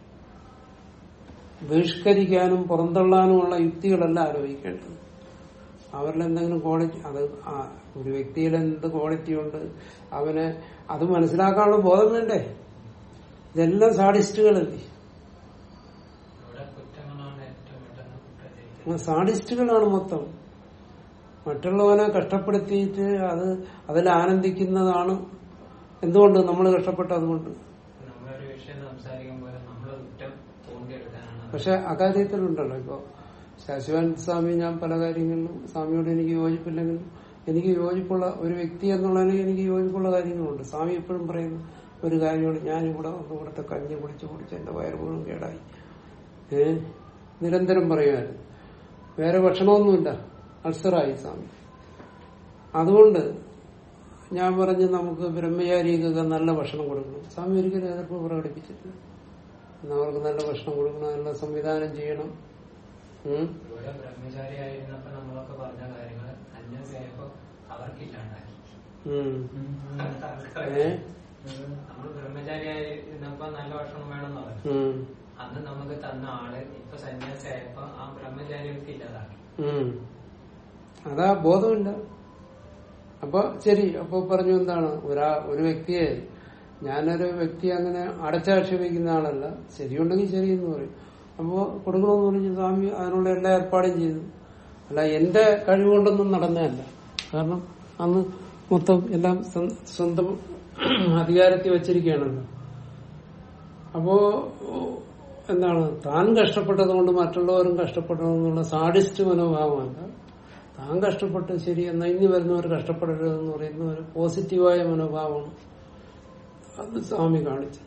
ബഹിഷ്കരിക്കാനും പുറന്തള്ളാനുമുള്ള യുക്തികളല്ല ആലോചിക്കേണ്ടത് അവരിൽ എന്തെങ്കിലും ക്വാളിറ്റി അത് ആ ഒരു വ്യക്തിയിൽ എന്ത് ക്വാളിറ്റി ഉണ്ട് അവന് അത് മനസ്സിലാക്കാനുള്ള ബോധം വേണ്ടേ ഇതെല്ലാം സാഡിസ്റ്റുകളല്ലേ ഇവിടെ കുറ്റങ്ങളാണ് ഏറ്റവും പെട്ടെന്ന് കുറ്റം ചെയ്യിക്കുന്നത് ആ സാഡിസ്റ്റുകളാണ് മൊത്തം മറ്റുള്ളവനെ കഷ്ടപ്പെടുത്തിയിട്ട് അത് അതിൽ ആനന്ദിക്കുന്നതാണ് എന്തുകൊണ്ട് നമ്മൾ കഷ്ടപ്പെട്ട അതുകൊണ്ട് നമ്മളൊരു വിഷയം സംസാരിക്കുമ്പോൾ നമ്മളെ കുറ്റം തോണ്ടിയെടുക്കാനാണ് പക്ഷെ അക്കാര്യത്തിലുണ്ടല്ലോ ഇപ്പൊ ശാശ്വൻ സ്വാമി ഞാൻ പല കാര്യങ്ങളിലും സ്വാമിയോട് എനിക്ക് യോജിപ്പില്ലെങ്കിലും എനിക്ക് യോജിപ്പുള്ള ഒരു വ്യക്തി എന്നുള്ളതിന് എനിക്ക് യോജിപ്പുള്ള കാര്യങ്ങളുണ്ട് സ്വാമി എപ്പോഴും പറയുന്ന ഒരു കാര്യമാണ് ഞാനിവിടെ ഒന്ന് ഇവിടുത്തെ കഞ്ഞി കുടിച്ച് കുടിച്ച് എന്റെ വയറ് മുഴുവൻ കേടായി ഏ നിരന്തരം പറയുമായിരുന്നു വേറെ ഭക്ഷണമൊന്നുമില്ല അൾസറായി സ്വാമി അതുകൊണ്ട് ഞാൻ പറഞ്ഞ് നമുക്ക് ബ്രഹ്മചാരിക്കൊക്കെ നല്ല ഭക്ഷണം കൊടുക്കണം സ്വാമി ഒരിക്കലും എതിർപ്പ് പ്രകടിപ്പിച്ചിട്ടില്ല എന്നാ അവർക്ക് നല്ല ഭക്ഷണം കൊടുക്കണം നല്ല സംവിധാനം ചെയ്യണം ഉം. ഇവിടെ ബ്രഹ്മചാരി ആയിരുന്നപ്പോ നമ്മളൊക്കെ പറഞ്ഞ കാര്യങ്ങൾ അന്യസേവ അവർക്കില്ലാണ്ടാക്കി ഉം. ഏ നമ്മൾ ബ്രഹ്മചാരി ആയിരുന്നപ്പോ നല്ല ഭക്ഷണം വേണമെന്ന് പറഞ്ഞു ഉം. അന്ന് നമുക്ക് തന്ന ആള് ഇപ്പൊ സന്യാസിയായപ്പോ ആ ബ്രഹ്മചാരികൾക്ക് ഇല്ലാതാക്കി ഉം. അതാ ബോധമില്ല അപ്പൊ ശരി അപ്പൊ പറഞ്ഞു എന്താണ് ഒരാ ഒരു വ്യക്തിയെ ഞാനൊരു വ്യക്തി അങ്ങനെ അടച്ചാക്ഷേപിക്കുന്ന ആളല്ല ശരിയുണ്ടെങ്കിൽ ശരി എന്ന് പറയും അപ്പോ കൊടുക്കണമെന്ന് പറഞ്ഞു സ്വാമി അതിനുള്ള എല്ലാ ഏർപ്പാടും ചെയ്തു അല്ല എന്റെ കഴിവുകൊണ്ടൊന്നും നടന്നതല്ല കാരണം അന്ന് മൊത്തം എല്ലാം സ്വ- സ്വന്തം അധികാരത്തിൽ വെച്ചിരിക്കുകയാണല്ലോ അപ്പോ എന്താണ് താൻ കഷ്ടപ്പെട്ടത് കൊണ്ട് മറ്റുള്ളവരും കഷ്ടപ്പെടണമെന്നുള്ള സാഡിസ്റ്റ് മനോഭാവമല്ല താൻ കഷ്ടപ്പെട്ട് ശരി എന്നാ ഇനി വരുന്നവർ കഷ്ടപ്പെടരുതെന്ന് പറയുന്ന ഒരു പോസിറ്റീവായ മനോഭാവമാണ് അത് സ്വാമി കാണിച്ചത്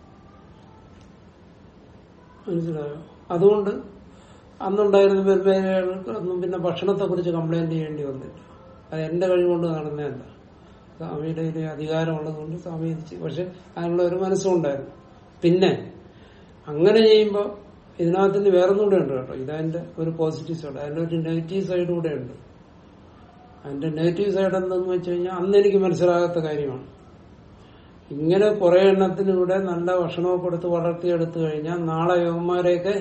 മനസ്സിലായോ അതുകൊണ്ട് അന്നുണ്ടായിരുന്ന വെൽവേലകൾക്ക് ഒന്നും പിന്നെ ഭക്ഷണത്തെ കുറിച്ച് കംപ്ലൈന്റ് ചെയ്യേണ്ടി വന്നില്ല അത് എന്റെ കഴിവുകൊണ്ട് നടന്നതല്ല സ്വാമിയുടെ കയ്യിൽ അധികാരമുള്ളതുകൊണ്ട് സ്വാമി ഇത് ചെയ്തു പക്ഷെ അതിനുള്ള ഒരു മനസ്സുണ്ടായിരുന്നു പിന്നെ അങ്ങനെ ചെയ്യുമ്പോൾ ഇതിനകത്ത് നിന്ന് വേറൊന്നുകൂടെ ഉണ്ട് കേട്ടോ ഇതതിന്റെ ഒരു പോസിറ്റീവ് സൈഡ് അതിന്റെ ഒരു നെഗറ്റീവ് സൈഡ് കൂടെ ഉണ്ട് അതിന്റെ നെഗറ്റീവ് സൈഡ് എന്തെന്ന് വെച്ച് കഴിഞ്ഞാൽ അന്ന് എനിക്ക് മനസ്സിലാകാത്ത കാര്യമാണ് ഇങ്ങനെ കുറെ എണ്ണത്തിന് ഇവിടെ നല്ല ഭക്ഷണമൊക്കെ കൊടുത്ത് വളർത്തിയെടുത്തു കഴിഞ്ഞാൽ നാളെ യുവന്മാരെയൊക്കെ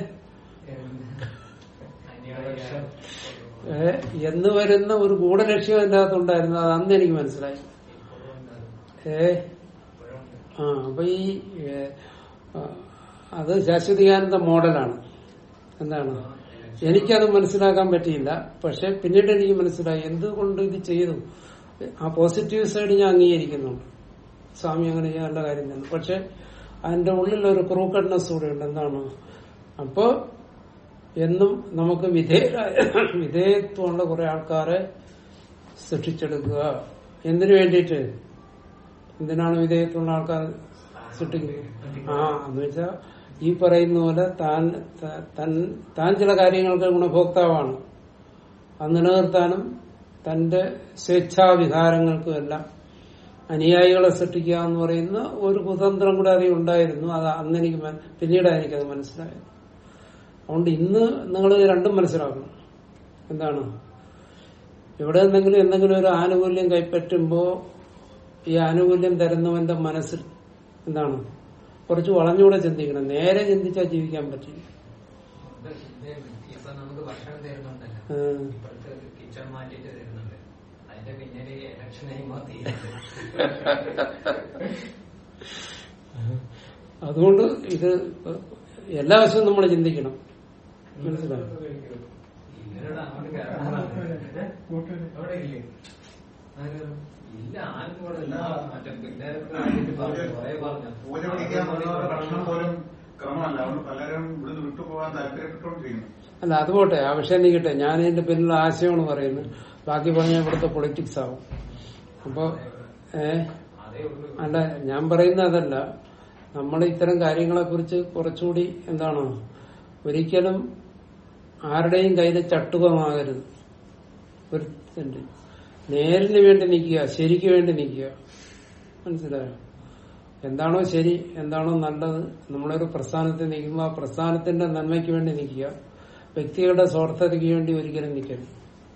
അന്യായം ഏ, എന്ന് വരുന്ന ഒരു ഗൂഢലക്ഷ്യം അതിന്റെ അകത്തുണ്ടായിരുന്നു അത് അന്ന് എനിക്ക് മനസ്സിലായി ഇപ്പോഴും ഉണ്ട് ഏ ഇപ്പോഴും ഉണ്ട് ആ അപ്പൊ ഈ ഏ, ആ, അത് ശാശ്വതികാനന്ദ മോഡലാണ് എന്താണ് എനിക്കത് മനസ്സിലാക്കാൻ പറ്റിയില്ല പക്ഷെ പിന്നീട് എനിക്ക് മനസ്സിലായി എന്തുകൊണ്ട് ഇത് ചെയ്തു ആ പോസിറ്റീവ് സൈഡ് ഞാൻ അംഗീകരിക്കുന്നുണ്ട് സ്വാമി അങ്ങനെ ചെയ്യാൻ നല്ല കാര്യം തന്നെ പക്ഷെ അതിന്റെ ഉള്ളിൽ ഒരു ക്രൂക്കഡ്നെസ് കൂടെ ഉണ്ട് എന്താണ് അപ്പോ എന്നും നമുക്ക് വിധേയരായ വിധേയത്വമുള്ള കുറെ ആൾക്കാരെ സൃഷ്ടിച്ചെടുക്കുക എന്തിനു വേണ്ടിയിട്ട് എന്തിനാണ് വിധേയത്വമുള്ള ആൾക്കാർ സൃഷ്ടിക്കുന്നത് ആ എന്ന് വെച്ചാ ഈ പറയുന്ന പോലെ താൻ ത- തൻ- താൻ ചില കാര്യങ്ങൾക്ക് ഗുണഭോക്താവാണ് അത് നിലനിർത്താനും തന്റെ സ്വേച്ഛാവികാരങ്ങൾക്കും എല്ലാം അനുയായികളെ സൃഷ്ടിക്കുക എന്ന് പറയുന്ന ഒരു കുതന്ത്രം കൂടെ അതിൽ ഉണ്ടായിരുന്നു അത് അന്ന് എനിക്ക് മന- പിന്നീടാണ് എനിക്കത് മനസ്സിലായത് അതുകൊണ്ട് ഇന്ന് നിങ്ങൾ രണ്ടും മനസ്സിലാക്കണം എന്താണ് എവിടെ നിന്നെങ്കിലും എന്തെങ്കിലും ഒരു ആനുകൂല്യം കൈപ്പറ്റുമ്പോ ഈ ആനുകൂല്യം തരുന്നവന്റെ മനസ്സിൽ എന്താണ് കുറച്ച് വളഞ്ഞുകൂടെ ചിന്തിക്കണം നേരെ ചിന്തിച്ചാൽ ജീവിക്കാൻ പറ്റില്ല ഇത് ഇത് ഇപ്പൊ നമുക്ക് ഭക്ഷണം തരുന്നുണ്ടല്ലോ ഏഹ്. ഇപ്പോഴത്തെ കിച്ചൺ മാറ്റിട്ട് തരുന്നുണ്ട് അതിന്റെ പിന്നില് ഇലക്ഷൻ കഴിയുമ്പോ തീരുന്നത് അതുകൊണ്ട് ഇത് എല്ലാ വശവും നമ്മൾ ചിന്തിക്കണം മനസ്സിലായോ ഇവരോട് അങ്ങോട്ട് കയറാൻ കൂട്ടര് അവിടെ ഇല്ലേ ആരും ഇല്ല ആർക്കും ഇവിടെ ഇല്ല മറ്റേ പിള്ളേർക്ക് വേണ്ടിട്ട് പറഞ്ഞു കുറെ പറഞ്ഞു പൂജ പിടിക്കാൻ വന്നവരുടെ ഭക്ഷണം പോലും ക്രമമല്ല അതുകൊണ്ട് പലരും ഇവിടുന്ന് വിട്ടുപോകാൻ താല്പര്യപ്പെട്ടുകൊണ്ടിരിക്കുന്നു അല്ല അത് പോട്ടെ ആ വിഷയം നീക്കട്ടെ ഞാൻ ഇതിന്റെ പിന്നിലുള്ള ആശയമാണ് പറയുന്നത് ബാക്കി പറഞ്ഞാൽ ഇവിടുത്തെ പൊളിറ്റിക്സ് ആവും അപ്പൊ ഏഹ് അതേ ഉള്ളൂ അല്ല ഞാൻ പറയുന്ന അതല്ല നമ്മൾ ഇത്തരം കാര്യങ്ങളെ കുറിച്ച് കുറച്ചുകൂടി എന്താണ് ഒരിക്കലും ആരുടെയും കയ്യിൽ ചട്ടുകമാകരുത് ഒരു സെന്റ് നേരിന് വേണ്ടി നിൽക്കുക ശരിക്ക് വേണ്ടി നിൽക്കുക മനസ്സിലായോ എന്താണോ ശരി എന്താണോ നല്ലത് നമ്മളൊരു പ്രസ്ഥാനത്തിൽ നിൽക്കുമ്പോൾ ആ പ്രസ്ഥാനത്തിന്റെ നന്മയ്ക്ക് വേണ്ടി നിൽക്കുക വ്യക്തികളുടെ സ്വാർത്ഥതയ്ക്ക് വേണ്ടി ഒരിക്കലും നിൽക്കരുത്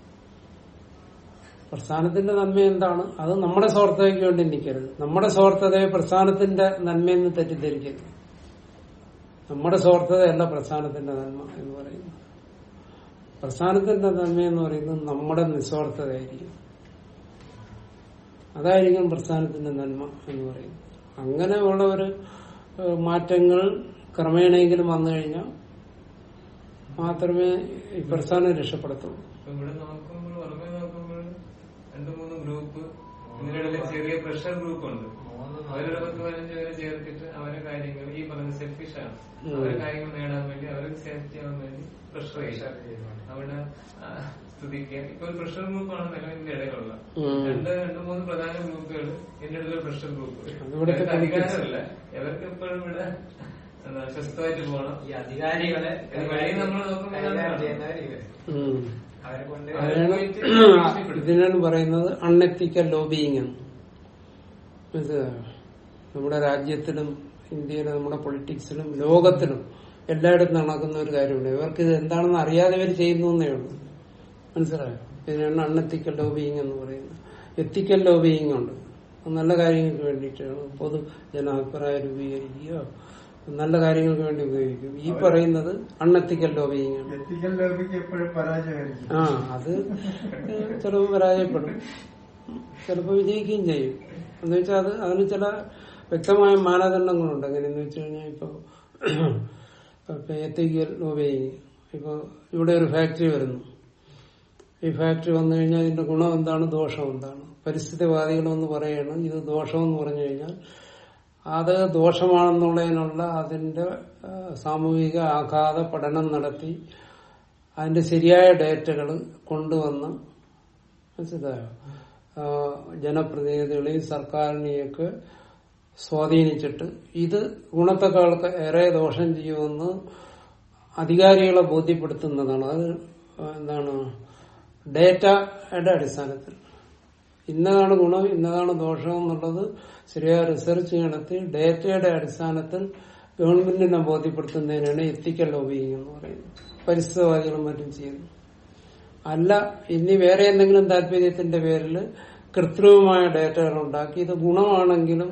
പ്രസ്ഥാനത്തിന്റെ നന്മ എന്താണ് അത് നമ്മുടെ സ്വാർത്ഥതയ്ക്ക് വേണ്ടി നിൽക്കരുത് നമ്മുടെ സ്വാർത്ഥതയെ പ്രസ്ഥാനത്തിന്റെ നന്മയെന്ന് തെറ്റിദ്ധരിക്കരുത് നമ്മുടെ സ്വാർത്ഥതയല്ല പ്രസ്ഥാനത്തിന്റെ നന്മ എന്ന് പറയുന്നത് പ്രസ്ഥാനത്തിന്റെ നന്മ എന്ന് പറയുന്നത് നമ്മുടെ നിസ്വാർത്ഥതയായിരിക്കും അതായിരിക്കും പ്രസ്ഥാനത്തിന്റെ നന്മ എന്ന് പറയുന്നത് അങ്ങനെയുള്ള ഒരു ഏഹ്, മാറ്റങ്ങൾ ക്രമേണയെങ്കിലും വന്നു കഴിഞ്ഞാൽ മാത്രമേ ഈ പ്രസ്ഥാനം രക്ഷപ്പെടുത്തുള്ളൂ ഇപ്പൊ ഇവിടെ നോക്കുമ്പോൾ പുറമെ നോക്കുമ്പോൾ രണ്ടു മൂന്ന് ഗ്രൂപ്പ് ഇതിനിടയിൽ ചെറിയ പ്രഷർ ഗ്രൂപ്പ് ഉണ്ട് അവരൊരു പത്ത് പതിനഞ്ച് പേരെ ചേർത്തിട്ട് അവരെ കാര്യങ്ങൾ ഈ പറഞ്ഞ സെൽഫിഷാണ് ഉം. അവരെ കാര്യങ്ങൾ നേടാൻ വേണ്ടി അവർക്ക് സേഫ്റ്റി ആവാൻ വേണ്ടി പ്രഷർ അവിടെ ആ, സ്തുതിക്കുക ഇപ്പൊ ഒരു പ്രഷർ ഗ്രൂപ്പാണ് നിലവിന്റെ ഇടയിലുള്ള ഉം. രണ്ട് രണ്ട് മൂന്ന് പ്രധാന ഗ്രൂപ്പുകൾ ഇതിന്റെ ഇടയിൽ പ്രഷർ ഗ്രൂപ്പ് അത് ഇവിടുത്തെ ഇവർക്ക് അധികാരമല്ല ഇവർക്ക് എപ്പോഴും ഇവിടെ എന്താ സ്വസ്ഥമായിട്ട് പോകണം ഈ അധികാരികളെ ഇത് വഴി നമ്മൾ നോക്കുമ്പോൾ കൈകാര്യം ചെയ്യുന്നവർ ഇവര് ഉം. അവരെ കൊണ്ട് അതിനാണ് ഇതിനാണ് പറയുന്നത് അൺഎത്തിക്കൽ ലോബിയിങ് എന്ന് മനസ്സിലായോ? നമ്മുടെ രാജ്യത്തിലും ഇന്ത്യയിലും നമ്മുടെ പൊളിറ്റിക്സിലും ലോകത്തിലും എല്ലായിടത്തും നടക്കുന്ന ഒരു കാര്യമുണ്ട് ഇവർക്ക് ഇത് എന്താണെന്ന് അറിയാതെ ഇവർ ചെയ്യുന്നു എന്നേ ഉള്ളൂ മനസ്സിലായോ ഇതിനാണ് അൺഎത്തിക്കൽ ലോബിയിങ് എന്ന് പറയുന്നത് എത്തിക്കൽ ലോബിയിങ് ഉണ്ട് അത് നല്ല കാര്യങ്ങൾക്ക് വേണ്ടിയിട്ടാണ് പൊതു ജനാഭിപ്രായം രൂപീകരിക്കുക നല്ല കാര്യങ്ങൾക്ക് വേണ്ടി ഉപയോഗിക്കും ഈ പറയുന്നത് അൺഎത്തിക്കൽ ലോബിയിങ് ആണ് എത്തിക്കൽ ലോബിക്ക് എപ്പോഴും പരാജയമായിരിക്കും ആ അത് ചിലപ്പോൾ പരാജയപ്പെടും ചിലപ്പോൾ വിജയിക്കുകയും ചെയ്യും എന്ന് വെച്ചാൽ അത് അതിന് ചില വ്യക്തമായ മാനദണ്ഡങ്ങളുണ്ട് എങ്ങനെയെന്ന് വെച്ച് കഴിഞ്ഞാൽ ഇപ്പൊ ഇപ്പൊ എത്തിക്കൽ ലോബിയിങ് ഇപ്പൊ ഇവിടെ ഒരു ഫാക്ടറി വരുന്നു ഈ ഫാക്ടറി വന്നു കഴിഞ്ഞാൽ ഇതിന്റെ ഗുണം എന്താണ് ദോഷം എന്താണ് പരിസ്ഥിതിവാദികളെന്ന് പറയണം ഇത് ദോഷം എന്ന് പറഞ്ഞു കഴിഞ്ഞാൽ അത് ദോഷമാണെന്നുള്ളതിനുള്ള അതിന്റെ ആ, സാമൂഹിക ആഘാത പഠനം നടത്തി അതിന്റെ ശരിയായ ഡേറ്റകൾ കൊണ്ടുവന്ന് മനസ്സിലായോ ആ, ജനപ്രതിനിധികളെയും സർക്കാരിനെയൊക്കെ സ്വാധീനിച്ചിട്ട് ഇത് ഗുണത്തെക്കാൾക്ക് ഏറെ ദോഷം ചെയ്യുമെന്ന് അധികാരികളെ ബോധ്യപ്പെടുത്തുന്നതാണ് അത് എന്താണ് ഡേറ്റയുടെ അടിസ്ഥാനത്തിൽ ഇന്നതാണ് ഗുണം ഇന്നതാണ് ദോഷം എന്നുള്ളത് ശരിയായ റിസർച്ച് നടത്തി ഡേറ്റയുടെ അടിസ്ഥാനത്തിൽ ഗവൺമെന്റിനെ ബോധ്യപ്പെടുത്തുന്നതിനാണ് എത്തിക്കൽ ലോബിയിങ് എന്ന് പറയുന്നത് പരിസ്ഥിതിവാദികളും മറ്റും ചെയ്യുന്നു അല്ല ഇനി വേറെ എന്തെങ്കിലും താല്പര്യത്തിന്റെ പേരിൽ കൃത്രിമമായ ഡേറ്റകൾ ഉണ്ടാക്കി ഇത് ഗുണമാണെങ്കിലും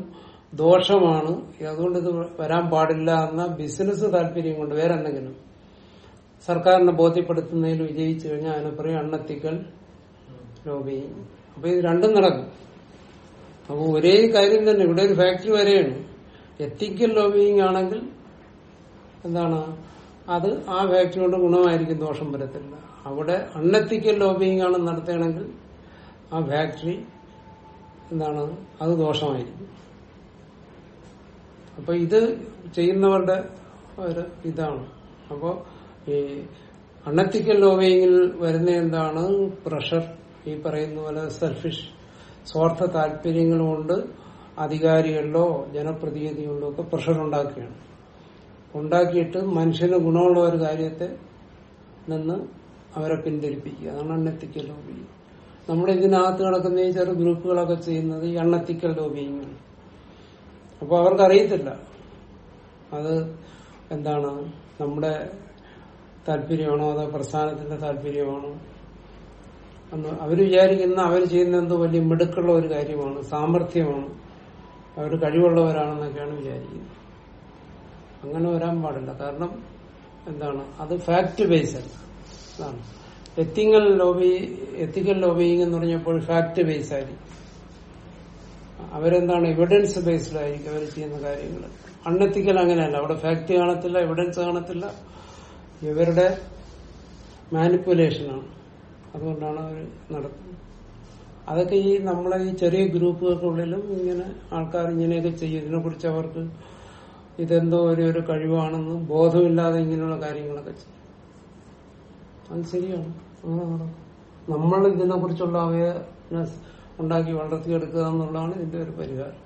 ദോഷമാണ് അതുകൊണ്ട് ഇത് വരാൻ പാടില്ല എന്ന ബിസിനസ് താല്പര്യം കൊണ്ട് വേറെ എന്തെങ്കിലും സർക്കാരിനെ ബോധ്യപ്പെടുത്തുന്നതിൽ വിജയിച്ചു കഴിഞ്ഞാൽ അതിനെ പറയും അണ്ണത്തിക്കൽ ലോബിങ് അപ്പൊ ഇത് രണ്ടും നടക്കും അപ്പൊ ഒരേ കാര്യം തന്നെ ഇവിടെ ഒരു ഫാക്ടറി വരെയാണ് എത്തിക്കൽ ലോബിയിങ് ആണെങ്കിൽ എന്താണ് അത് ആ ഫാക്ടറി കൊണ്ട് ഗുണമായിരിക്കും ദോഷം വരത്തില്ല അവിടെ അൺഎത്തിക്കൽ ലോബിയിങ് ആണ് നടത്തുകയാണെങ്കിൽ ആ ഫാക്ടറി എന്താണ് അത് ദോഷമായിരിക്കും അപ്പൊ ഇത് ചെയ്യുന്നവരുടെ ഒരു ഇതാണ് അപ്പോ ഈ അണത്തിക്കൽ ലോബിയിങ്ങിൽ വരുന്ന എന്താണ് പ്രഷർ ഈ പറയുന്ന പോലെ സെൽഫിഷ് സ്വാർത്ഥ താല്പര്യങ്ങൾ കൊണ്ട് അധികാരികളിലോ ജനപ്രതിനിധികളിലോ ഒക്കെ പ്രഷർ ഉണ്ടാക്കുകയാണ് ഉണ്ടാക്കിയിട്ട് മനുഷ്യന് ഗുണമുള്ള ഒരു കാര്യത്തെ നിന്ന് അവരെ പിന്തിരിപ്പിക്കുക അതാണ് അണ്ണത്തിക്കൽ ലോബിയിങ് നമ്മുടെ ഇതിനകത്ത് കിടക്കുന്ന ഈ ചെറു ഗ്രൂപ്പുകളൊക്കെ ചെയ്യുന്നത് ഈ അണ്ണത്തിക്കൽ ലോബിയിങ് അപ്പൊ അവർക്ക് അറിയത്തില്ല അത് എന്താണ് നമ്മുടെ താല്പര്യമാണോ അതോ പ്രസ്ഥാനത്തിന്റെ താല്പര്യമാണോ എന്ന് അവർ വിചാരിക്കുന്ന അവർ ചെയ്യുന്ന എന്തോ വലിയ മിടുക്കുള്ള ഒരു കാര്യമാണ് സാമർഥ്യമാണ് അവർ കഴിവുള്ളവരാണെന്നൊക്കെയാണ് വിചാരിക്കുന്നത് അങ്ങനെ വരാൻ പാടില്ല കാരണം എന്താണ് അത് ഫാക്ട് ബേസ് അല്ല അതാണ് എത്തിക്കൽ ലോബി എത്തിക്കൽ ലോബിയിങ് എന്ന് പറഞ്ഞപ്പോൾ ഫാക്ട് ബേസ് ആയിരിക്കും അവരെന്താണ് എവിഡൻസ് ബേസ്ഡ് ആയിരിക്കും അവർ ചെയ്യുന്ന കാര്യങ്ങൾ അൺഎത്തിക്കൽ അങ്ങനെയല്ല അവിടെ ഫാക്ട് കാണത്തില്ല എവിഡൻസ് കാണത്തില്ല ഇവരുടെ മാനിപ്പുലേഷനാണ് അതുകൊണ്ടാണ് അവർ നടത്തുന്നത് അതൊക്കെ ഈ നമ്മളെ ഈ ചെറിയ ഗ്രൂപ്പുകൾക്കുള്ളിലും ഇങ്ങനെ ആൾക്കാർ ഇങ്ങനെയൊക്കെ ചെയ്യും ഇതിനെക്കുറിച്ച് അവർക്ക് ഇതെന്തോ ഒരു ഒരു കഴിവാണെന്ന് ബോധമില്ലാതെ ഇങ്ങനെയുള്ള കാര്യങ്ങളൊക്കെ ചെയ്യും അത് ശരിയാണ് അങ്ങനെ നടക്കും നമ്മൾ ഇതിനെ കുറിച്ചുള്ള അവയർനെസ് ഉണ്ടാക്കി വളർത്തിയെടുക്കുക എന്നുള്ളതാണ് ഇതിന്റെ ഒരു പരിഹാരം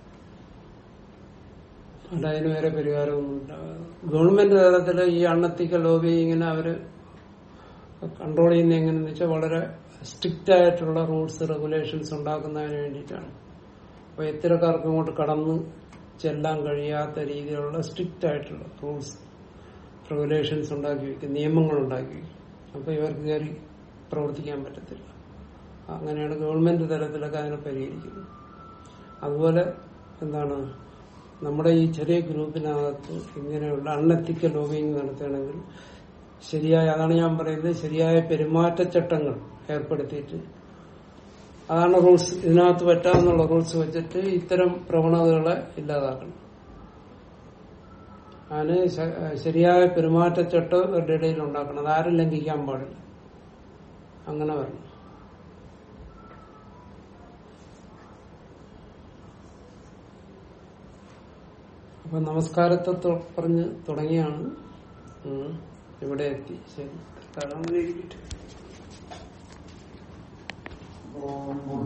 അല്ല അതിന് വേറെ പരിഹാരമൊന്നുമില്ല ഗവൺമെന്റ് തലത്തിൽ ഈ അണ്ണത്തിക്കൽ ലോബി ഇങ്ങനെ അവര് കൺട്രോൾ ചെയ്യുന്ന എങ്ങനെയെന്ന് വെച്ചാൽ വളരെ സ്ട്രിക്റ്റ് ആയിട്ടുള്ള റൂൾസ് റെഗുലേഷൻസ് ഉണ്ടാക്കുന്നതിന് വേണ്ടിയിട്ടാണ് അപ്പൊ ഇത്തരക്കാർക്ക് ഇങ്ങോട്ട് കടന്ന് ചെല്ലാൻ കഴിയാത്ത രീതിയിലുള്ള സ്ട്രിക്റ്റ് ആയിട്ടുള്ള റൂൾസ് റെഗുലേഷൻസ് ഉണ്ടാക്കി വെക്കും നിയമങ്ങൾ ഉണ്ടാക്കി വെക്കും അപ്പൊ ഇവർക്ക് കയറി പ്രവർത്തിക്കാൻ പറ്റത്തില്ല അങ്ങനെയാണ് ഗവൺമെന്റ് തലത്തിലൊക്കെ അതിനെ പരിഹരിക്കുന്നത് അതുപോലെ എന്താണ് നമ്മുടെ ഈ ചെറിയ ഗ്രൂപ്പിനകത്ത് ഇങ്ങനെയുള്ള അൺഎത്തിക്കൽ ലോബിങ് നടത്തുകയാണെങ്കിൽ ശരിയായ അതാണ് ഞാൻ പറയുന്നത് ശരിയായ പെരുമാറ്റച്ചട്ടങ്ങൾ ഏർപ്പെടുത്തിയിട്ട് അതാണ് റൂൾസ് ഇതിനകത്ത് പറ്റാമെന്നുള്ള റൂൾസ് വെച്ചിട്ട് ഇത്തരം പ്രവണതകളെ ഇല്ലാതാക്കണം അതിന് ശ- ശരിയായ പെരുമാറ്റച്ചട്ടം ഇവരുടെ ഇടയിൽ ഉണ്ടാക്കണം അത് ആരും ലംഘിക്കാൻ പാടില്ല അങ്ങനെ വരണം അപ്പൊ നമസ്കാരത്തെ തൊ- പറഞ്ഞ് തുടങ്ങിയാണ് ഉം. ഇവിടെ എത്തി ശരി തൽക്കാലം അങ്ങനെ ഇരിക്കട്ടെ.